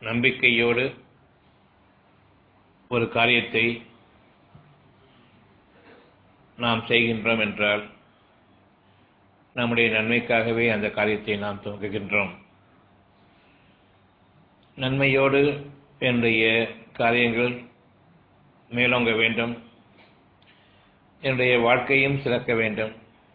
நம்பிக்கையோடு ஒரு காரியத்தை நாம் செய்கின்றோம் என்றால் நம்முடைய நன்மைக்காகவே அந்த காரியத்தை நாம் துவங்குகின்றோம் நன்மையோடு என்னுடைய காரியங்கள் மேலோங்க வேண்டும் என்னுடைய வாழ்க்கையும் சிறக்க வேண்டும்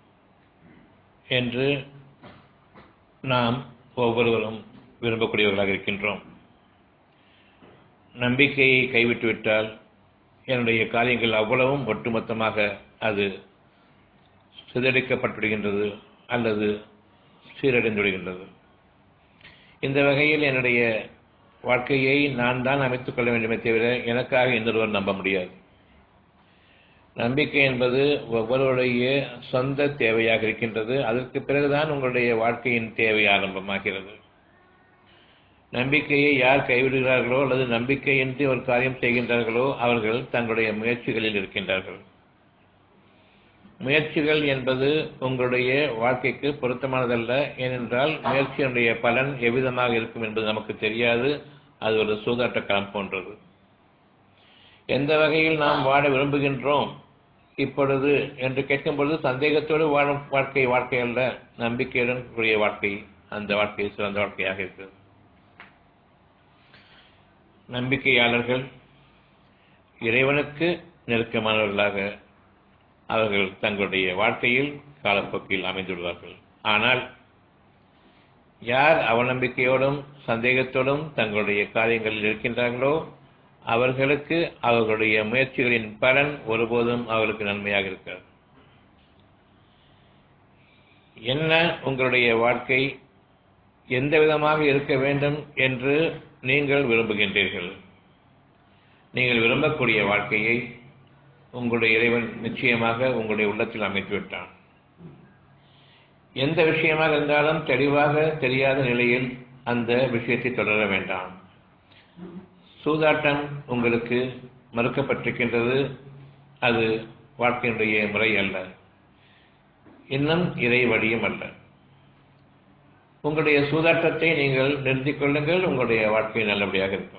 என்று நாம் ஒவ்வொருவரும் விரும்பக்கூடியவர்களாக இருக்கின்றோம் நம்பிக்கையை கைவிட்டுவிட்டால் என்னுடைய காரியங்கள் அவ்வளவும் ஒட்டுமொத்தமாக அது சிதறிக்கப்பட்டுவிடுகின்றது அல்லது சீரடைந்து விடுகின்றது இந்த வகையில் என்னுடைய வாழ்க்கையை நான் தான் அமைத்துக் கொள்ள வேண்டுமே தவிர எனக்காக இன்னொருவர் நம்ப முடியாது நம்பிக்கை என்பது ஒவ்வொருவருடைய சொந்த தேவையாக இருக்கின்றது அதற்கு பிறகுதான் உங்களுடைய வாழ்க்கையின் தேவை ஆரம்பமாகிறது நம்பிக்கையை யார் கைவிடுகிறார்களோ அல்லது நம்பிக்கையின்றி ஒரு காரியம் செய்கின்றார்களோ அவர்கள் தங்களுடைய முயற்சிகளில் இருக்கின்றார்கள் முயற்சிகள் என்பது உங்களுடைய வாழ்க்கைக்கு பொருத்தமானதல்ல ஏனென்றால் முயற்சியினுடைய பலன் எவ்விதமாக இருக்கும் என்பது நமக்கு தெரியாது அது ஒரு சூதாட்ட களம் போன்றது எந்த வகையில் நாம் வாழ விரும்புகின்றோம் இப்பொழுது என்று கேட்கும் பொழுது சந்தேகத்தோடு வாழும் வாழ்க்கை வாழ்க்கை அல்ல நம்பிக்கையுடன் கூடிய வாழ்க்கை அந்த வாழ்க்கை சிறந்த வாழ்க்கையாக இருக்கிறது நம்பிக்கையாளர்கள் இறைவனுக்கு நெருக்கமானவர்களாக அவர்கள் தங்களுடைய வாழ்க்கையில் காலப்போக்கில் அமைந்துள்ளார்கள் ஆனால் யார் அவநம்பிக்கையோடும் சந்தேகத்தோடும் தங்களுடைய காரியங்களில் இருக்கின்றார்களோ அவர்களுக்கு அவர்களுடைய முயற்சிகளின் பலன் ஒருபோதும் அவர்களுக்கு நன்மையாக இருக்காது என்ன உங்களுடைய வாழ்க்கை எந்த விதமாக இருக்க வேண்டும் என்று நீங்கள் விரும்புகின்றீர்கள் நீங்கள் விரும்பக்கூடிய வாழ்க்கையை உங்களுடைய இறைவன் நிச்சயமாக உங்களுடைய உள்ளத்தில் அமைத்துவிட்டான் எந்த விஷயமாக இருந்தாலும் தெளிவாக தெரியாத நிலையில் அந்த விஷயத்தை தொடர வேண்டாம் சூதாட்டம் உங்களுக்கு மறுக்கப்பட்டிருக்கின்றது அது வாழ்க்கையினுடைய முறை அல்ல இன்னும் இறை வழியும் அல்ல உங்களுடைய சூதாட்டத்தை நீங்கள் நிறுத்திக் கொள்ளுங்கள் உங்களுடைய வாழ்க்கை நல்லபடியாக இருக்கும்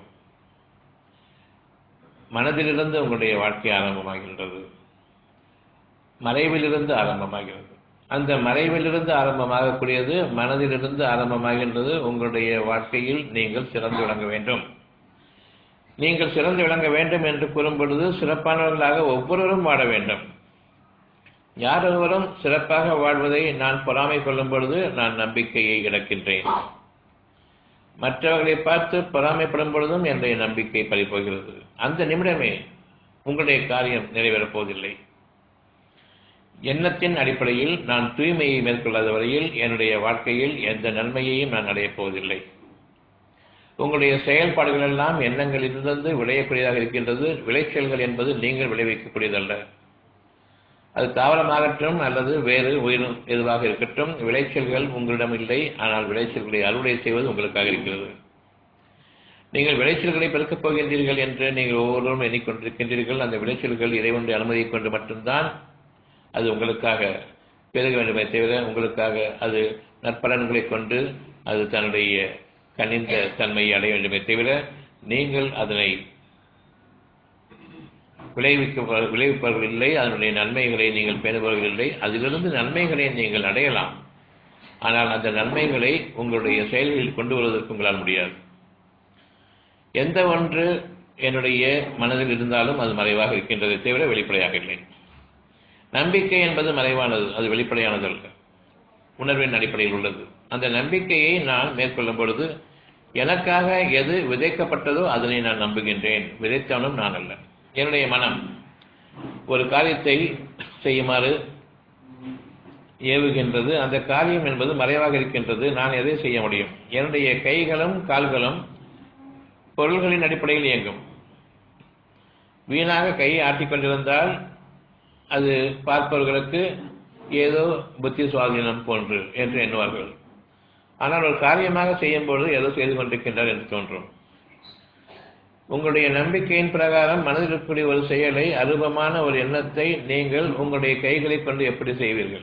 மனதிலிருந்து உங்களுடைய வாழ்க்கை ஆரம்பமாகின்றது மறைவிலிருந்து ஆரம்பமாகிறது அந்த மறைவிலிருந்து ஆரம்பமாகக்கூடியது மனதிலிருந்து ஆரம்பமாகின்றது உங்களுடைய வாழ்க்கையில் நீங்கள் சிறந்து விளங்க வேண்டும் நீங்கள் சிறந்து விளங்க வேண்டும் என்று கூறும் பொழுது சிறப்பானவர்களாக ஒவ்வொருவரும் வாழ வேண்டும் யார் ஒருவரும் சிறப்பாக வாழ்வதை நான் பொறாமை கொள்ளும் பொழுது நான் நம்பிக்கையை இழக்கின்றேன் மற்றவர்களை பார்த்து பொறாமைப்படும் பொழுதும் என்னுடைய நம்பிக்கை பறிப்போகிறது அந்த நிமிடமே உங்களுடைய காரியம் நிறைவேறப் போவதில்லை எண்ணத்தின் அடிப்படையில் நான் தூய்மையை மேற்கொள்ளாத வரையில் என்னுடைய வாழ்க்கையில் எந்த நன்மையையும் நான் அடையப் போவதில்லை உங்களுடைய செயல்பாடுகள் எல்லாம் எண்ணங்களிலிருந்து விளையக்கூடியதாக இருக்கின்றது விளைச்சல்கள் என்பது நீங்கள் விளைவிக்கக்கூடியதல்ல அது தாவரமாகட்டும் அல்லது வேறு உயிரும் எதுவாக இருக்கட்டும் விளைச்சல்கள் உங்களிடம் இல்லை ஆனால் விளைச்சல்களை அறுவடை செய்வது உங்களுக்காக இருக்கிறது நீங்கள் விளைச்சல்களை பெருக்கப் போகின்றீர்கள் என்று நீங்கள் ஒவ்வொருவரும் எண்ணிக்கொண்டிருக்கின்றீர்கள் அந்த விளைச்சல்கள் இறைவனுடைய அனுமதியை கொண்டு மட்டும்தான் அது உங்களுக்காக பெருக வேண்டுமே தவிர உங்களுக்காக அது நற்பலன்களை கொண்டு அது தன்னுடைய கனிந்த தன்மையை அடைய வேண்டுமே தவிர நீங்கள் அதனை விளைவிக்க விளைவிப்பவர்கள் இல்லை அதனுடைய நன்மைகளை நீங்கள் பேணுபவர்கள் இல்லை அதிலிருந்து நன்மைகளை நீங்கள் அடையலாம் ஆனால் அந்த நன்மைகளை உங்களுடைய செயல்களில் கொண்டு வருவதற்கு உங்களால் முடியாது எந்த ஒன்று என்னுடைய மனதில் இருந்தாலும் அது மறைவாக இருக்கின்றதை தவிர வெளிப்படையாக இல்லை நம்பிக்கை என்பது மறைவானது அது வெளிப்படையானது அல்ல உணர்வின் அடிப்படையில் உள்ளது அந்த நம்பிக்கையை நான் மேற்கொள்ளும் பொழுது எனக்காக எது விதைக்கப்பட்டதோ அதனை நான் நம்புகின்றேன் விதைத்தவனும் நான் அல்ல என்னுடைய மனம் ஒரு காரியத்தை செய்யுமாறு ஏவுகின்றது அந்த காரியம் என்பது மறைவாக இருக்கின்றது நான் எதை செய்ய முடியும் என்னுடைய கைகளும் கால்களும் பொருள்களின் அடிப்படையில் இயங்கும் வீணாக கையை ஆட்டிக்கொண்டிருந்தால் அது பார்ப்பவர்களுக்கு ஏதோ புத்தி சுவாதீனம் போன்று என்று எண்ணுவார்கள் ஆனால் ஒரு காரியமாக செய்யும் பொழுது ஏதோ செய்து கொண்டிருக்கின்றார் என்று தோன்றும் உங்களுடைய நம்பிக்கையின் பிரகாரம் மனதில் இருக்கக்கூடிய ஒரு செயலை அருபமான ஒரு எண்ணத்தை நீங்கள் உங்களுடைய கைகளை கொண்டு எப்படி செய்வீர்கள்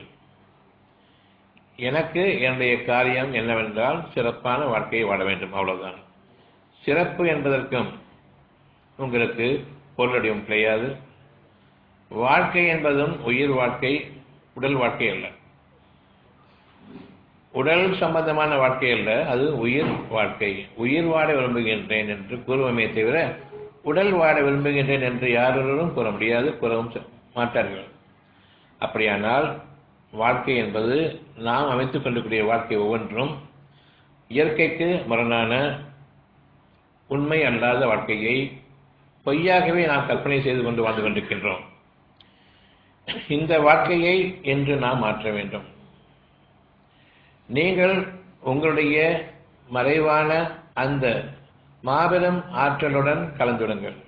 எனக்கு என்னுடைய காரியம் என்னவென்றால் சிறப்பான வாழ்க்கையை வாழ வேண்டும் அவ்வளவுதான் சிறப்பு என்பதற்கும் உங்களுக்கு பொருளடியும் கிடையாது வாழ்க்கை என்பதும் உயிர் வாழ்க்கை உடல் வாழ்க்கை அல்ல உடல் சம்பந்தமான வாழ்க்கை அல்ல அது உயிர் வாழ்க்கை உயிர் வாட விரும்புகின்றேன் என்று கூறுவமே தவிர உடல் வாட விரும்புகின்றேன் என்று யாரொருவரும் கூற முடியாது கூறவும் மாட்டார்கள் அப்படியானால் வாழ்க்கை என்பது நாம் அமைத்துக் கொள்ளக்கூடிய வாழ்க்கை ஒவ்வொன்றும் இயற்கைக்கு முரணான உண்மை அல்லாத வாழ்க்கையை பொய்யாகவே நாம் கற்பனை செய்து கொண்டு வாழ்ந்து கொண்டிருக்கின்றோம் இந்த வாழ்க்கையை என்று நாம் மாற்ற வேண்டும் நீங்கள் உங்களுடைய மறைவான அந்த மாபெரும் ஆற்றலுடன் கலந்துடுங்கள்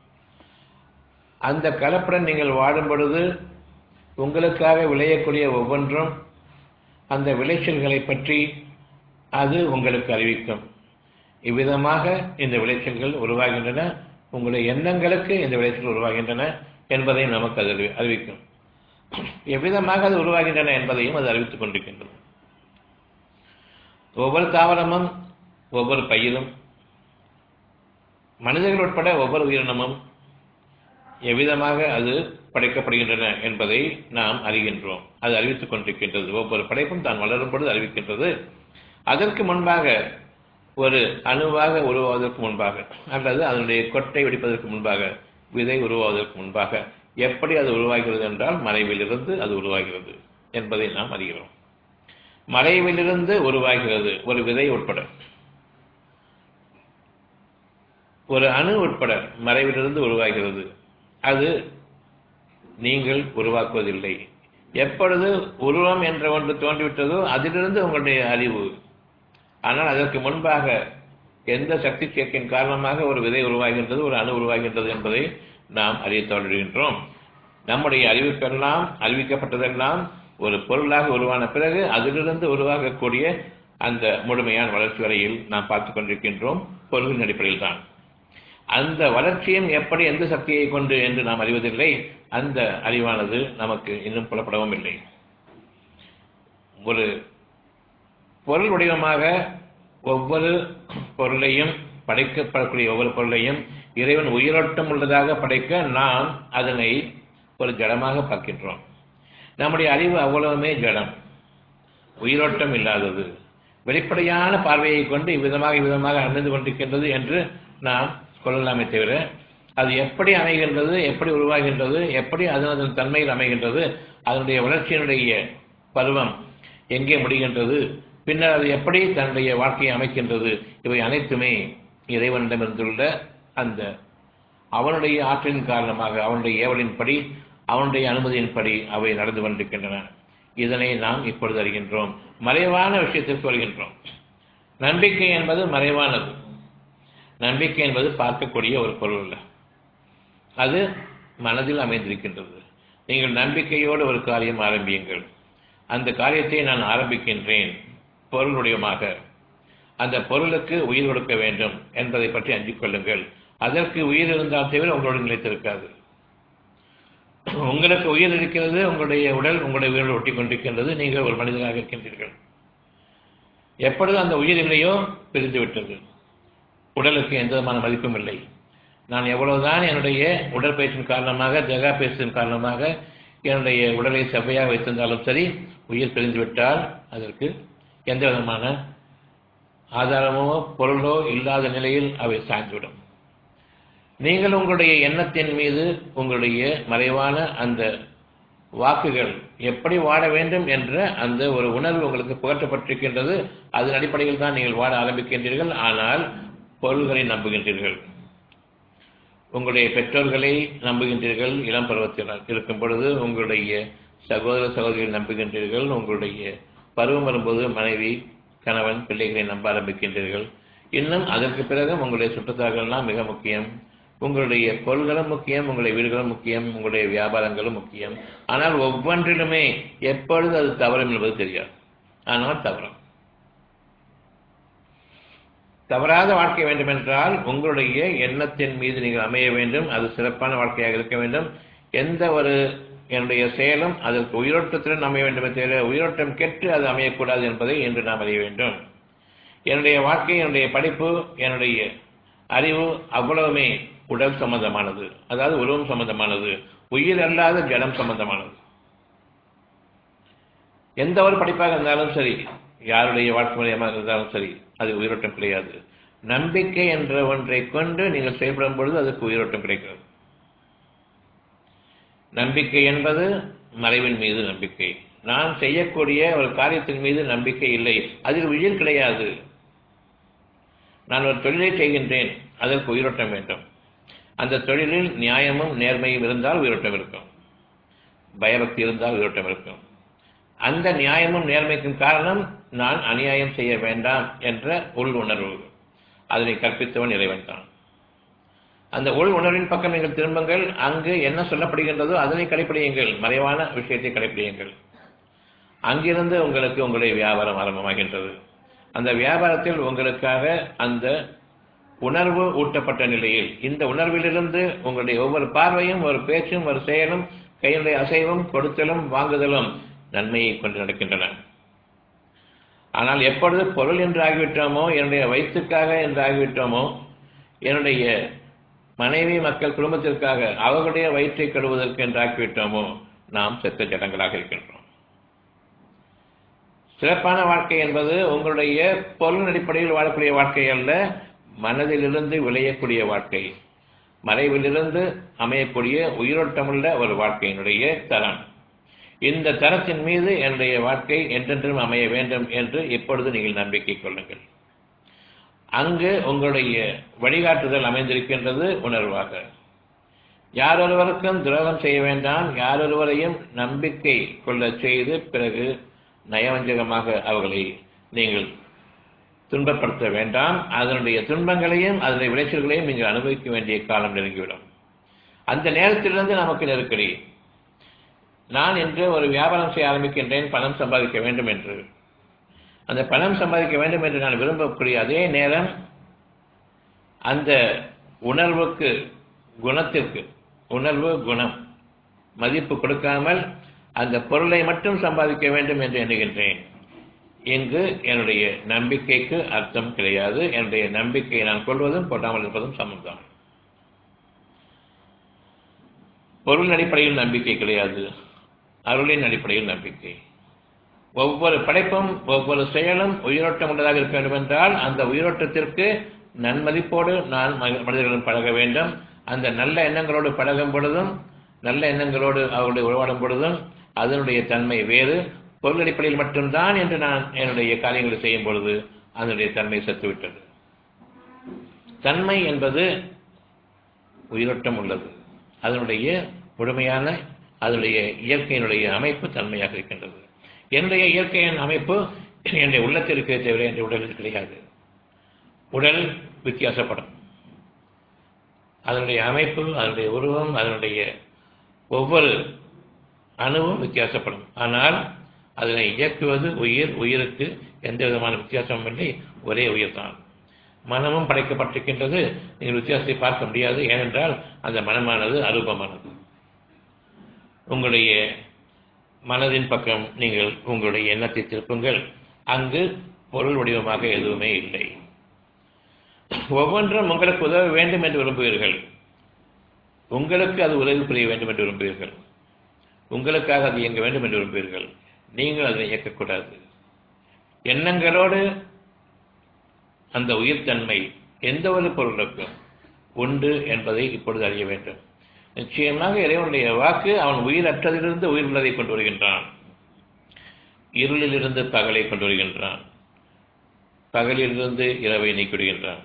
அந்த கலப்புடன் நீங்கள் வாடும் பொழுது உங்களுக்காக விளையக்கூடிய ஒவ்வொன்றும் அந்த விளைச்சல்களை பற்றி அது உங்களுக்கு அறிவிக்கும் இவ்விதமாக இந்த விளைச்சல்கள் உருவாகின்றன உங்களுடைய எண்ணங்களுக்கு இந்த விளைச்சல்கள் உருவாகின்றன என்பதை நமக்கு அது அறிவிக்கும் எவ்விதமாக அது உருவாகின்றன என்பதையும் அது அறிவித்துக் கொண்டிருக்கின்றது ஒவ்வொரு தாவரமும் ஒவ்வொரு பயிரும் மனிதர்கள் உட்பட ஒவ்வொரு உயிரினமும் எவ்விதமாக அது படைக்கப்படுகின்றன என்பதை நாம் அறிகின்றோம் அது அறிவித்துக் கொண்டிருக்கின்றது ஒவ்வொரு படைப்பும் தான் வளரும் பொழுது அறிவிக்கின்றது அதற்கு முன்பாக ஒரு அணுவாக உருவாவதற்கு முன்பாக அல்லது அதனுடைய கொட்டை வெடிப்பதற்கு முன்பாக விதை உருவாவதற்கு முன்பாக எப்படி அது உருவாகிறது என்றால் மறைவிலிருந்து அது உருவாகிறது என்பதை நாம் அறிகிறோம் மறைவிலிருந்து உருவாகிறது ஒரு விதை உட்பட ஒரு அணு உட்பட மறைவிலிருந்து உருவாகிறது அது நீங்கள் உருவாக்குவதில்லை எப்பொழுது உருவம் என்ற ஒன்று தோன்றிவிட்டதோ அதிலிருந்து உங்களுடைய அறிவு ஆனால் அதற்கு முன்பாக எந்த சக்தி சேர்க்கையின் காரணமாக ஒரு விதை உருவாகின்றது ஒரு அணு உருவாகின்றது என்பதை நாம் அறிய தொடர்கின்றோம் நம்முடைய அறிவுக்கெல்லாம் அறிவிக்கப்பட்டதெல்லாம் ஒரு பொருளாக உருவான பிறகு அதிலிருந்து உருவாகக்கூடிய அந்த முழுமையான வளர்ச்சி வரையில் நாம் பார்த்துக் கொண்டிருக்கின்றோம் பொருளின் அடிப்படையில் தான் அந்த வளர்ச்சியும் எப்படி எந்த சக்தியை கொண்டு என்று நாம் அறிவதில்லை அந்த அறிவானது நமக்கு இன்னும் புலப்படவும் இல்லை ஒரு பொருள் வடிவமாக ஒவ்வொரு பொருளையும் படைக்கப்படக்கூடிய ஒவ்வொரு பொருளையும் இறைவன் உயிரோட்டம் உள்ளதாக படைக்க நாம் அதனை ஒரு ஜடமாக பார்க்கின்றோம் நம்முடைய அறிவு அவ்வளவுமே ஜடம் உயிரோட்டம் இல்லாதது வெளிப்படையான பார்வையை கொண்டு இவ்விதமாக இவ்விதமாக அமைந்து கொண்டிருக்கின்றது என்று நாம் கொள்ளலாமே தவிர அது எப்படி அமைகின்றது எப்படி உருவாகின்றது எப்படி அதன் அதன் தன்மையில் அமைகின்றது அதனுடைய வளர்ச்சியினுடைய பருவம் எங்கே முடிகின்றது பின்னர் அது எப்படி தன்னுடைய வாழ்க்கையை அமைக்கின்றது இவை அனைத்துமே இறைவனிடமிருந்துள்ள அந்த அவனுடைய ஆற்றலின் காரணமாக அவனுடைய ஏவலின்படி அவனுடைய அனுமதியின்படி அவை நடந்து கொண்டிருக்கின்றன இதனை நாம் இப்பொழுது அறிகின்றோம் மறைவான விஷயத்திற்கு வருகின்றோம் நம்பிக்கை என்பது மறைவானது நம்பிக்கை என்பது பார்க்கக்கூடிய ஒரு பொருள் அல்ல அது மனதில் அமைந்திருக்கின்றது நீங்கள் நம்பிக்கையோடு ஒரு காரியம் ஆரம்பியுங்கள் அந்த காரியத்தை நான் ஆரம்பிக்கின்றேன் பொருளுடையமாக அந்த பொருளுக்கு உயிர் கொடுக்க வேண்டும் என்பதை பற்றி அஞ்சிக் கொள்ளுங்கள் அதற்கு உயிர் இருந்தால் தவிர உங்களோடு நிலைத்திருக்காது உங்களுக்கு உயிர் இருக்கிறது உங்களுடைய உடல் உங்களுடைய உயிரோடு ஒட்டி கொண்டிருக்கின்றது நீங்கள் ஒரு மனிதனாக இருக்கின்றீர்கள் எப்பொழுது அந்த உயிர் இல்லையோ பிரிந்து விட்டது உடலுக்கு எந்த விதமான மதிப்பும் இல்லை நான் எவ்வளவுதான் என்னுடைய உடற்பயிற்சியின் காரணமாக ஜகா பயிற்சியின் காரணமாக என்னுடைய உடலை செவ்வையாக வைத்திருந்தாலும் சரி உயிர் பிரிந்துவிட்டால் அதற்கு எந்த விதமான ஆதாரமோ பொருளோ இல்லாத நிலையில் அவை சாய்ந்துவிடும் நீங்கள் உங்களுடைய எண்ணத்தின் மீது உங்களுடைய மறைவான அந்த வாக்குகள் எப்படி வாட வேண்டும் என்ற அந்த ஒரு உணர்வு உங்களுக்கு புகட்டப்பட்டிருக்கின்றது அதன் அடிப்படையில் தான் நீங்கள் வாட ஆரம்பிக்கின்றீர்கள் ஆனால் பொருள்களை நம்புகின்றீர்கள் உங்களுடைய பெற்றோர்களை நம்புகின்றீர்கள் இளம் பருவத்தில் இருக்கும் பொழுது உங்களுடைய சகோதர சகோதரிகளை நம்புகின்றீர்கள் உங்களுடைய பருவம் வரும்போது மனைவி கணவன் பிள்ளைகளை நம்ப ஆரம்பிக்கின்றீர்கள் இன்னும் அதற்கு பிறகு உங்களுடைய சுற்றுத்தார்கள்லாம் மிக முக்கியம் உங்களுடைய பொருள்களும் முக்கியம் உங்களுடைய வீடுகளும் முக்கியம் உங்களுடைய வியாபாரங்களும் முக்கியம் ஆனால் ஒவ்வொன்றிலுமே எப்பொழுது அது தவறும் என்பது தெரியாது ஆனால் தவறும் தவறாத வாழ்க்கை வேண்டுமென்றால் உங்களுடைய எண்ணத்தின் மீது நீங்கள் அமைய வேண்டும் அது சிறப்பான வாழ்க்கையாக இருக்க வேண்டும் எந்த ஒரு என்னுடைய செயலும் அதற்கு உயிரோட்டத்துடன் அமைய வேண்டுமே தவிர உயிரோட்டம் கெட்டு அது அமையக்கூடாது என்பதை இன்று நாம் அறிய வேண்டும் என்னுடைய வாழ்க்கை என்னுடைய படிப்பு என்னுடைய அறிவு அவ்வளவுமே உடல் சம்பந்தமானது அதாவது உருவம் சம்பந்தமானது உயிர் அல்லாத ஜடம் சம்பந்தமானது எந்த ஒரு படிப்பாக இருந்தாலும் சரி யாருடைய வாழ்க்கை முறையமாக இருந்தாலும் சரி அது உயிரோட்டம் கிடையாது நம்பிக்கை என்ற ஒன்றை கொண்டு நீங்கள் செயல்படும் பொழுது அதுக்கு உயிரோட்டம் கிடைக்கிறது நம்பிக்கை என்பது மறைவின் மீது நம்பிக்கை நான் செய்யக்கூடிய ஒரு காரியத்தின் மீது நம்பிக்கை இல்லை அதில் உயிர் கிடையாது நான் ஒரு தொழிலை செய்கின்றேன் அதற்கு உயிரோட்டம் வேண்டும் அந்த தொழிலில் நியாயமும் நேர்மையும் இருந்தால் உயிரோட்டம் இருக்கும் பயபக்தி இருந்தால் உயிரோட்டம் இருக்கும் அந்த நியாயமும் நேர்மைக்கும் காரணம் நான் அநியாயம் செய்ய வேண்டாம் என்ற உள் உணர்வு அதனை கற்பித்தவன் இறைவன் தான் அந்த உள் உணர்வின் பக்கம் நீங்கள் திரும்புங்கள் அங்கு என்ன சொல்லப்படுகின்றதோ அதனை கடைப்பிடியுங்கள் மறைவான விஷயத்தை கடைப்பிடியுங்கள் அங்கிருந்து உங்களுக்கு உங்களுடைய வியாபாரம் ஆரம்பமாகின்றது அந்த வியாபாரத்தில் உங்களுக்காக அந்த உணர்வு ஊட்டப்பட்ட நிலையில் இந்த உணர்விலிருந்து உங்களுடைய ஒவ்வொரு பார்வையும் ஒரு பேச்சும் ஒரு செயலும் கையினுடைய அசைவும் கொடுத்தலும் வாங்குதலும் நன்மையை கொண்டு நடக்கின்றன ஆனால் எப்பொழுது பொருள் என்று ஆகிவிட்டோமோ என்னுடைய வயிற்றுக்காக என்று ஆகிவிட்டோமோ என்னுடைய மனைவி மக்கள் குடும்பத்திற்காக அவர்களுடைய வயிற்றை கழுவதற்கு என்று ஆக்கிவிட்டோமோ நாம் செத்த ஜடங்களாக இருக்கின்றோம் சிறப்பான வாழ்க்கை என்பது உங்களுடைய பொருள் அடிப்படையில் வாழக்கூடிய வாழ்க்கை அல்ல மனதிலிருந்து விளையக்கூடிய வாழ்க்கை மறைவிலிருந்து அமையக்கூடிய உயிரோட்டமுள்ள ஒரு வாழ்க்கையினுடைய தரம் இந்த தரத்தின் மீது என்னுடைய வாழ்க்கை என்றென்றும் அமைய வேண்டும் என்று இப்பொழுது நீங்கள் நம்பிக்கை கொள்ளுங்கள் அங்கு உங்களுடைய வழிகாட்டுதல் அமைந்திருக்கின்றது உணர்வாக யாரொருவருக்கும் துரோகம் செய்ய வேண்டாம் யாரொருவரையும் நம்பிக்கை கொள்ளச் செய்து பிறகு நயவஞ்சகமாக அவர்களை நீங்கள் துன்பப்படுத்த வேண்டாம் அதனுடைய துன்பங்களையும் அதனுடைய விளைச்சல்களையும் நீங்கள் அனுபவிக்க வேண்டிய காலம் நெருங்கிவிடும் அந்த நேரத்திலிருந்து நமக்கு நெருக்கடி நான் இன்று ஒரு வியாபாரம் செய்ய ஆரம்பிக்கின்றேன் பணம் சம்பாதிக்க வேண்டும் என்று அந்த பணம் சம்பாதிக்க வேண்டும் என்று நான் விரும்பக்கூடிய அதே நேரம் அந்த உணர்வுக்கு குணத்திற்கு உணர்வு குணம் மதிப்பு கொடுக்காமல் அந்த பொருளை மட்டும் சம்பாதிக்க வேண்டும் என்று எண்ணுகின்றேன் இங்கு என்னுடைய நம்பிக்கைக்கு அர்த்தம் கிடையாது என்னுடைய நம்பிக்கையை நான் கொள்வதும் கொட்டாமல் இருப்பதும் சமம்தான் பொருள் அடிப்படையில் நம்பிக்கை கிடையாது அருளின் அடிப்படையில் நம்பிக்கை ஒவ்வொரு படைப்பும் ஒவ்வொரு செயலும் உயிரோட்டம் உள்ளதாக இருக்க வேண்டும் என்றால் அந்த உயிரோட்டத்திற்கு நன்மதிப்போடு நான் மனிதர்களுடன் பழக வேண்டும் அந்த நல்ல எண்ணங்களோடு பழகும் பொழுதும் நல்ல எண்ணங்களோடு அவர்களுடைய உருவாடும் பொழுதும் அதனுடைய தன்மை வேறு பொருள் அடிப்படையில் மட்டும்தான் என்று நான் என்னுடைய காரியங்களை செய்யும் பொழுது அதனுடைய தன்மை செத்துவிட்டது தன்மை என்பது உயிரோட்டம் உள்ளது அதனுடைய முழுமையான அதனுடைய இயற்கையினுடைய அமைப்பு தன்மையாக இருக்கின்றது என்னுடைய இயற்கையின் அமைப்பு என்னுடைய உள்ளத்தில் இருக்கிற தவிர என்னுடைய உடலில் கிடையாது உடல் வித்தியாசப்படும் அதனுடைய அமைப்பு அதனுடைய உருவம் அதனுடைய ஒவ்வொரு அணுவும் வித்தியாசப்படும் ஆனால் அதனை இயக்குவது உயிர் உயிருக்கு எந்த விதமான வித்தியாசமும் இல்லை ஒரே உயிர் தான் மனமும் படைக்கப்பட்டிருக்கின்றது நீங்கள் வித்தியாசத்தை பார்க்க முடியாது ஏனென்றால் அந்த மனமானது அரூபமானது உங்களுடைய மனதின் பக்கம் நீங்கள் உங்களுடைய எண்ணத்தை திருப்புங்கள் அங்கு பொருள் வடிவமாக எதுவுமே இல்லை ஒவ்வொன்றும் உங்களுக்கு உதவ வேண்டும் என்று விரும்புவீர்கள் உங்களுக்கு அது உதவி புரிய வேண்டும் என்று விரும்புவீர்கள் உங்களுக்காக அது இயங்க வேண்டும் என்று விரும்புவீர்கள் நீங்கள் அதனை இயக்கக்கூடாது எண்ணங்களோடு அந்த உயிர்த்தன்மை எந்த ஒரு பொருளுக்கும் உண்டு என்பதை இப்பொழுது அறிய வேண்டும் நிச்சயமாக இறைவனுடைய வாக்கு அவன் உயிரற்றதிலிருந்து உயிர் உள்ளதை கொண்டு வருகின்றான் இருளிலிருந்து பகலை கொண்டு வருகின்றான் பகலிலிருந்து இரவை நீக்கிவிடுகின்றான்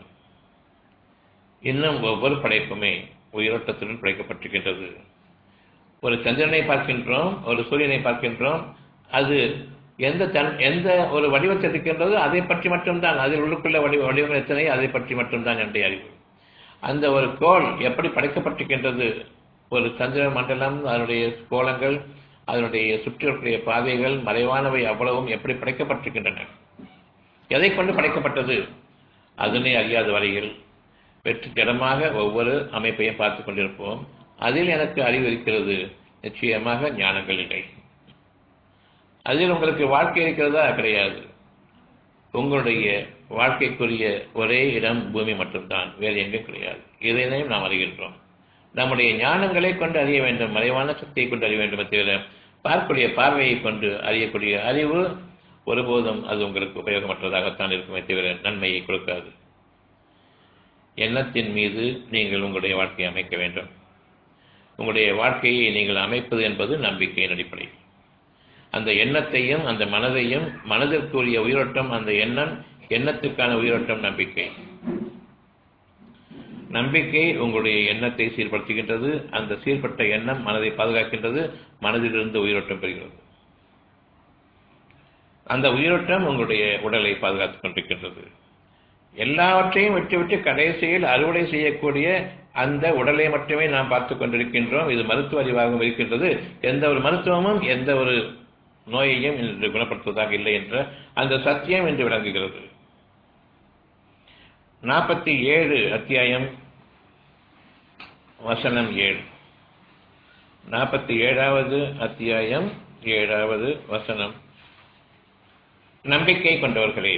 இன்னும் ஒவ்வொரு படைப்புமே உயிரோட்டத்துடன் படைக்கப்பட்டிருக்கின்றது ஒரு சந்திரனை பார்க்கின்றோம் ஒரு சூரியனை பார்க்கின்றோம் அது எந்த தன் எந்த ஒரு வடிவத்தில் இருக்கின்றதோ அதை பற்றி மட்டும்தான் அதில் உள்ளுக்குள்ள வடிவ வடிவங்கள் எத்தனை அதை பற்றி மட்டும்தான் என்னுடைய அறிவு அந்த ஒரு கோள் எப்படி படைக்கப்பட்டிருக்கின்றது ஒரு சந்திர மண்டலம் அதனுடைய கோலங்கள் அதனுடைய சுற்றியுடைய பாதைகள் மறைவானவை அவ்வளவும் எப்படி படைக்கப்பட்டிருக்கின்றன எதை கொண்டு படைக்கப்பட்டது அதனை அறியாத வரையில் வெற்றி திடமாக ஒவ்வொரு அமைப்பையும் பார்த்து கொண்டிருப்போம் அதில் எனக்கு அறிவு இருக்கிறது நிச்சயமாக ஞானங்கள் இல்லை அதில் உங்களுக்கு வாழ்க்கை இருக்கிறதா கிடையாது உங்களுடைய வாழ்க்கைக்குரிய ஒரே இடம் பூமி மட்டும்தான் வேறு எங்கும் கிடையாது இதனையும் நாம் அறிகின்றோம் நம்முடைய ஞானங்களை கொண்டு அறிய வேண்டும் மறைவான சக்தியை கொண்டு அறிய வேண்டும் தவிர பார்க்கக்கூடிய பார்வையை கொண்டு அறியக்கூடிய அறிவு ஒருபோதும் அது உங்களுக்கு உபயோகமற்றதாகத்தான் இருக்குமே தவிர நன்மையை கொடுக்காது எண்ணத்தின் மீது நீங்கள் உங்களுடைய வாழ்க்கையை அமைக்க வேண்டும் உங்களுடைய வாழ்க்கையை நீங்கள் அமைப்பது என்பது நம்பிக்கையின் அடிப்படை அந்த எண்ணத்தையும் அந்த மனதையும் மனதிற்குரிய உயிரோட்டம் அந்த எண்ணம் எண்ணத்திற்கான உயிரோட்டம் நம்பிக்கை நம்பிக்கை உங்களுடைய எண்ணத்தை சீர்படுத்துகின்றது அந்த சீர்பட்ட எண்ணம் மனதை பாதுகாக்கின்றது மனதிலிருந்து உயிரோட்டம் பெறுகிறது அந்த உயிரோட்டம் உங்களுடைய உடலை பாதுகாத்துக் கொண்டிருக்கின்றது எல்லாவற்றையும் விட்டுவிட்டு கடைசியில் அறுவடை செய்யக்கூடிய அந்த உடலை மட்டுமே நாம் பார்த்துக் கொண்டிருக்கின்றோம் இது மருத்துவ அறிவாகவும் இருக்கின்றது எந்த ஒரு மருத்துவமும் எந்த ஒரு நோயையும் இன்று குணப்படுத்துவதாக இல்லை என்ற அந்த சத்தியம் என்று விளங்குகிறது நாற்பத்தி ஏழு அத்தியாயம் வசனம் ஏழு நாற்பத்தி ஏழாவது அத்தியாயம் ஏழாவது வசனம் நம்பிக்கை கொண்டவர்களே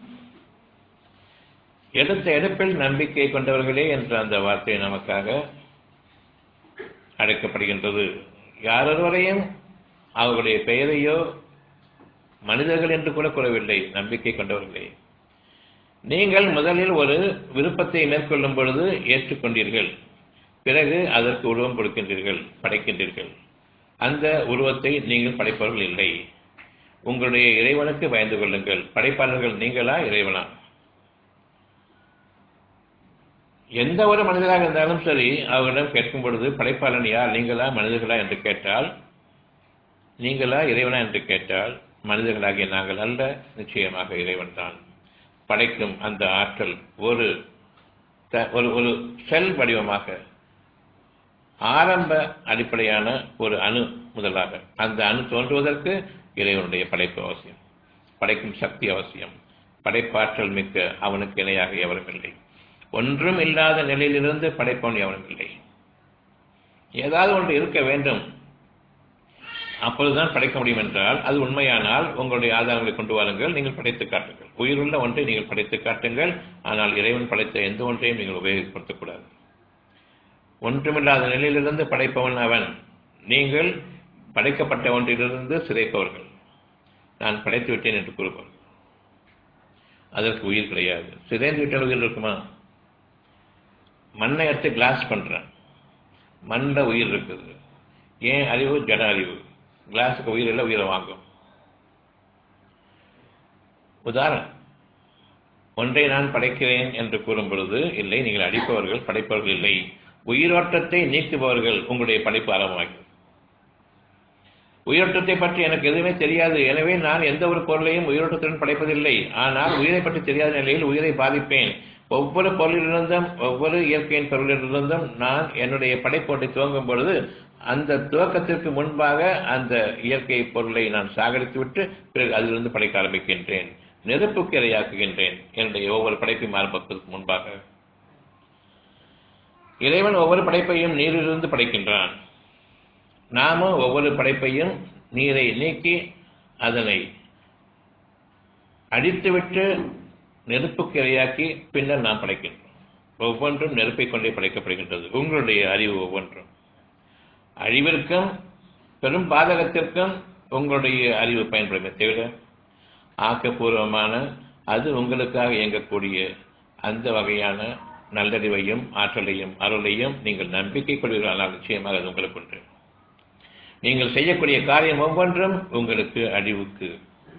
எடுத்த எடுப்பில் நம்பிக்கை கொண்டவர்களே என்ற அந்த வார்த்தை நமக்காக அழைக்கப்படுகின்றது யாரொருவரையும் அவர்களுடைய பெயரையோ மனிதர்கள் என்று கூட கூறவில்லை நம்பிக்கை கொண்டவர்களே நீங்கள் முதலில் ஒரு விருப்பத்தை மேற்கொள்ளும் பொழுது ஏற்றுக்கொண்டீர்கள் பிறகு அதற்கு உருவம் கொடுக்கின்றீர்கள் படைக்கின்றீர்கள் அந்த உருவத்தை நீங்கள் படைப்பவர்கள் இல்லை உங்களுடைய இறைவனுக்கு பயந்து கொள்ளுங்கள் படைப்பாளர்கள் நீங்களா இறைவனா எந்த ஒரு மனிதராக இருந்தாலும் சரி அவரிடம் கேட்கும் பொழுது படைப்பாளன் யார் நீங்களா மனிதர்களா என்று கேட்டால் நீங்களா இறைவனா என்று கேட்டால் மனிதர்களாகிய நாங்கள் அல்ல நிச்சயமாக இறைவன் தான் படைக்கும் அந்த ஆற்றல் ஒரு ஒரு ஒரு செல் வடிவமாக ஆரம்ப அடிப்படையான ஒரு அணு முதலாக அந்த அணு தோன்றுவதற்கு இறைவனுடைய படைப்பு அவசியம் படைக்கும் சக்தி அவசியம் படைப்பாற்றல் மிக்க அவனுக்கு இணையாக எவரும் இல்லை ஒன்றும் இல்லாத நிலையிலிருந்து படைப்பவன் எவனும் இல்லை ஏதாவது ஒன்று இருக்க வேண்டும் அப்பொழுதுதான் படைக்க முடியும் என்றால் அது உண்மையானால் உங்களுடைய ஆதாரங்களை கொண்டு வாருங்கள் நீங்கள் படைத்து காட்டுங்கள் உயிருள்ள ஒன்றை நீங்கள் படைத்து காட்டுங்கள் ஆனால் இறைவன் படைத்த எந்த ஒன்றையும் நீங்கள் உபயோகப்படுத்தக்கூடாது ஒன்றுமில்லாத நிலையிலிருந்து படைப்பவன் அவன் நீங்கள் படைக்கப்பட்ட ஒன்றிலிருந்து சிதைப்பவர்கள் நான் படைத்து விட்டேன் என்று கூறுபவர்கள் அதற்கு உயிர் கிடையாது சிதைந்து விட்டால் உயிர் இருக்குமா மண்ணை எடுத்து கிளாஸ் பண்றேன் மண்ட உயிர் இருக்குது ஏன் அறிவு ஜட அறிவு கிளாஸுக்கு உயிர் இல்லை உயிரை வாங்கும் உதாரணம் ஒன்றை நான் படைக்கிறேன் என்று கூறும் பொழுது இல்லை நீங்கள் அடிப்பவர்கள் படைப்பவர்கள் இல்லை உயிரோட்டத்தை நீக்குபவர்கள் உங்களுடைய படைப்பு ஆரம்பமாகிறது உயிரோட்டத்தை பற்றி எனக்கு எதுவுமே தெரியாது எனவே நான் எந்த ஒரு பொருளையும் உயிரோட்டத்துடன் படைப்பதில்லை ஆனால் உயிரை பற்றி தெரியாத நிலையில் உயிரை பாதிப்பேன் ஒவ்வொரு பொருளிலிருந்தும் ஒவ்வொரு இயற்கையின் பொருளிலிருந்தும் நான் என்னுடைய படைப்போட்டை துவங்கும் பொழுது அந்த துவக்கத்திற்கு முன்பாக அந்த இயற்கை பொருளை நான் சாகரித்து விட்டு பிறகு அதிலிருந்து படைக்க ஆரம்பிக்கின்றேன் நெருப்புக்கு இரையாக்குகின்றேன் என்னுடைய ஒவ்வொரு படைப்பையும் ஆரம்பிப்பதற்கு முன்பாக இறைவன் ஒவ்வொரு படைப்பையும் நீரிலிருந்து படைக்கின்றான் நாம ஒவ்வொரு படைப்பையும் நீரை நீக்கி அதனை அடித்துவிட்டு நெருப்புக்கு இரையாக்கி பின்னர் நாம் படைக்கின்றோம் ஒவ்வொன்றும் நெருப்பை கொண்டே படைக்கப்படுகின்றது உங்களுடைய அறிவு ஒவ்வொன்றும் அழிவிற்கும் பெரும் பாதகத்திற்கும் உங்களுடைய அறிவு பயன்படுமே தவிர ஆக்கப்பூர்வமான அது உங்களுக்காக இயங்கக்கூடிய அந்த வகையான நல்லறிவையும் ஆற்றலையும் அருளையும் நீங்கள் நம்பிக்கை கொள்வீர்களானால் நிச்சயமாக அது உங்களுக்கு உண்டு நீங்கள் செய்யக்கூடிய காரியம் ஒவ்வொன்றும் உங்களுக்கு அழிவுக்கு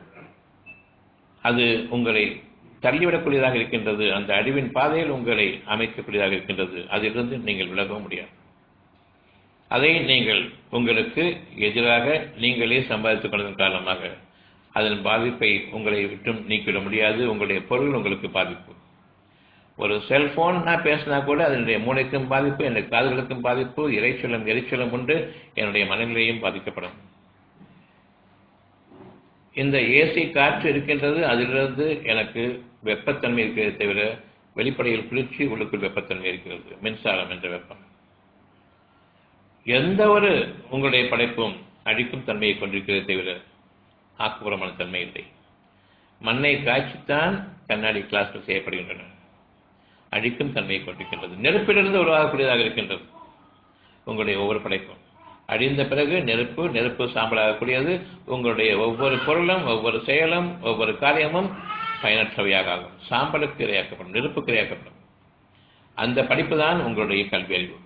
அது உங்களை தள்ளிவிடக்கூடியதாக இருக்கின்றது அந்த அழிவின் பாதையில் உங்களை அமைக்கக்கூடியதாக இருக்கின்றது அதிலிருந்து நீங்கள் விலகவும் முடியாது அதை நீங்கள் உங்களுக்கு எதிராக நீங்களே சம்பாதித்துக் கொண்டதன் காரணமாக அதன் பாதிப்பை உங்களை விட்டும் நீக்கிவிட முடியாது உங்களுடைய பொருள் உங்களுக்கு பாதிப்பு ஒரு செல்போன் நான் பேசினா கூட அதனுடைய மூளைக்கும் பாதிப்பு என்னுடைய காதுகளுக்கும் பாதிப்பு இறைச்சலும் எரிச்சலும் உண்டு என்னுடைய மனநிலையும் பாதிக்கப்படும் இந்த ஏசி காற்று இருக்கின்றது அதிலிருந்து எனக்கு வெப்பத்தன்மை இருக்கிறதை தவிர வெளிப்படையில் குளிர்ச்சி உள்ளுக்குள் வெப்பத்தன்மை இருக்கிறது மின்சாரம் என்ற வெப்பம் எந்த ஒரு உங்களுடைய படைப்பும் அழிக்கும் தன்மையை கொண்டிருக்கிறதை தவிர ஆக்கப்பூர்வமான தன்மை இல்லை மண்ணை காய்ச்சித்தான் கண்ணாடி கிளாஸ்கள் செய்யப்படுகின்றன அழிக்கும் தன்மையை கொண்டிருக்கின்றது நெருப்பிலிருந்து உருவாகக்கூடியதாக இருக்கின்றது உங்களுடைய ஒவ்வொரு படைப்பும் அழிந்த பிறகு நெருப்பு நெருப்பு சாம்பலாகக்கூடியது உங்களுடைய ஒவ்வொரு பொருளும் ஒவ்வொரு செயலும் ஒவ்வொரு காரியமும் பயனற்றவையாக ஆகும் சாம்பலுக்கு இரையாக்கப்படும் நெருப்புக்கு இரையாக்கப்படும் அந்த படிப்பு தான் உங்களுடைய கல்வி அறிவு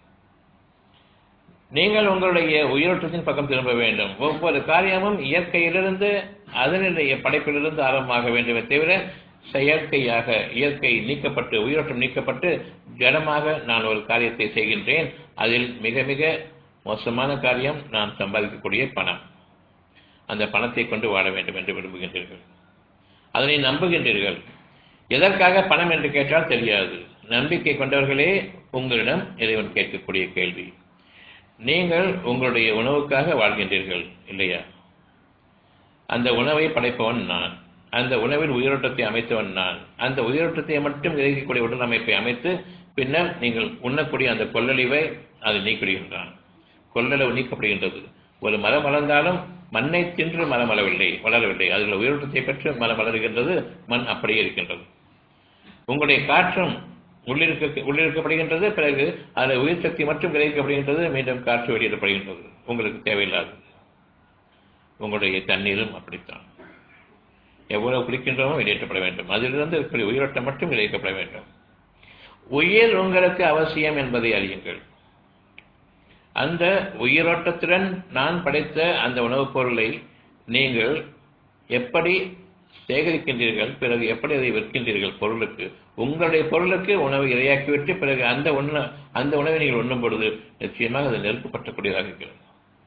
நீங்கள் உங்களுடைய உயிரோட்டத்தின் பக்கம் திரும்ப வேண்டும் ஒவ்வொரு காரியமும் இயற்கையிலிருந்து அதனுடைய படைப்பிலிருந்து ஆரம்பமாக வேண்டுமே தவிர செயற்கையாக இயற்கை நீக்கப்பட்டு உயிரோட்டம் நீக்கப்பட்டு ஜடமாக நான் ஒரு காரியத்தை செய்கின்றேன் அதில் மிக மிக மோசமான காரியம் நான் சம்பாதிக்கக்கூடிய பணம் அந்த பணத்தை கொண்டு வாழ வேண்டும் என்று விரும்புகின்றீர்கள் அதனை நம்புகின்றீர்கள் எதற்காக பணம் என்று கேட்டால் தெரியாது நம்பிக்கை கொண்டவர்களே உங்களிடம் இறைவன் கேட்கக்கூடிய கேள்வி நீங்கள் உங்களுடைய உணவுக்காக வாழ்கின்றீர்கள் இல்லையா அந்த உணவை படைப்பவன் நான் அந்த உணவின் உயிரோட்டத்தை அமைத்தவன் நான் அந்த உயிரோட்டத்தை மட்டும் கிரகிக்கக்கூடிய உடல் அமைப்பை அமைத்து பின்னர் நீங்கள் உண்ணக்கூடிய அந்த கொள்ளழிவை அது நீக்கிடுகின்றான் கொள்ளளவு நீக்கப்படுகின்றது ஒரு மரம் வளர்ந்தாலும் மண்ணை தின்று மரம் வளரவில்லை வளரவில்லை அதில் உயிரோட்டத்தை பெற்று மரம் வளர்கின்றது மண் அப்படியே இருக்கின்றது உங்களுடைய காற்றும் உள்ளிருக்க உள்ளிருக்கப்படுகின்றது பிறகு அதில் உயிர் சக்தி மட்டும் கிரகிக்கப்படுகின்றது மீண்டும் காற்று வெளியிடப்படுகின்றது உங்களுக்கு தேவையில்லாது உங்களுடைய தண்ணீரும் அப்படித்தான் எவ்வளவு குளிக்கின்றோமோ வெளியேற்றப்பட வேண்டும் அதிலிருந்து இருக்கக்கூடிய உயிரோட்டம் மட்டும் விளைவிக்கப்பட வேண்டும் உயிர் உங்களுக்கு அவசியம் என்பதை அறியுங்கள் அந்த உயிரோட்டத்துடன் நான் படைத்த அந்த உணவுப் பொருளை நீங்கள் எப்படி சேகரிக்கின்றீர்கள் பிறகு எப்படி அதை விற்கின்றீர்கள் பொருளுக்கு உங்களுடைய பொருளுக்கு உணவை இரையாக்கிவிட்டு பிறகு அந்த உண்ண அந்த உணவை நீங்கள் உண்ணும் பொழுது நிச்சயமாக அது நெருப்பு பற்றக்கூடியதாக இருக்கிறது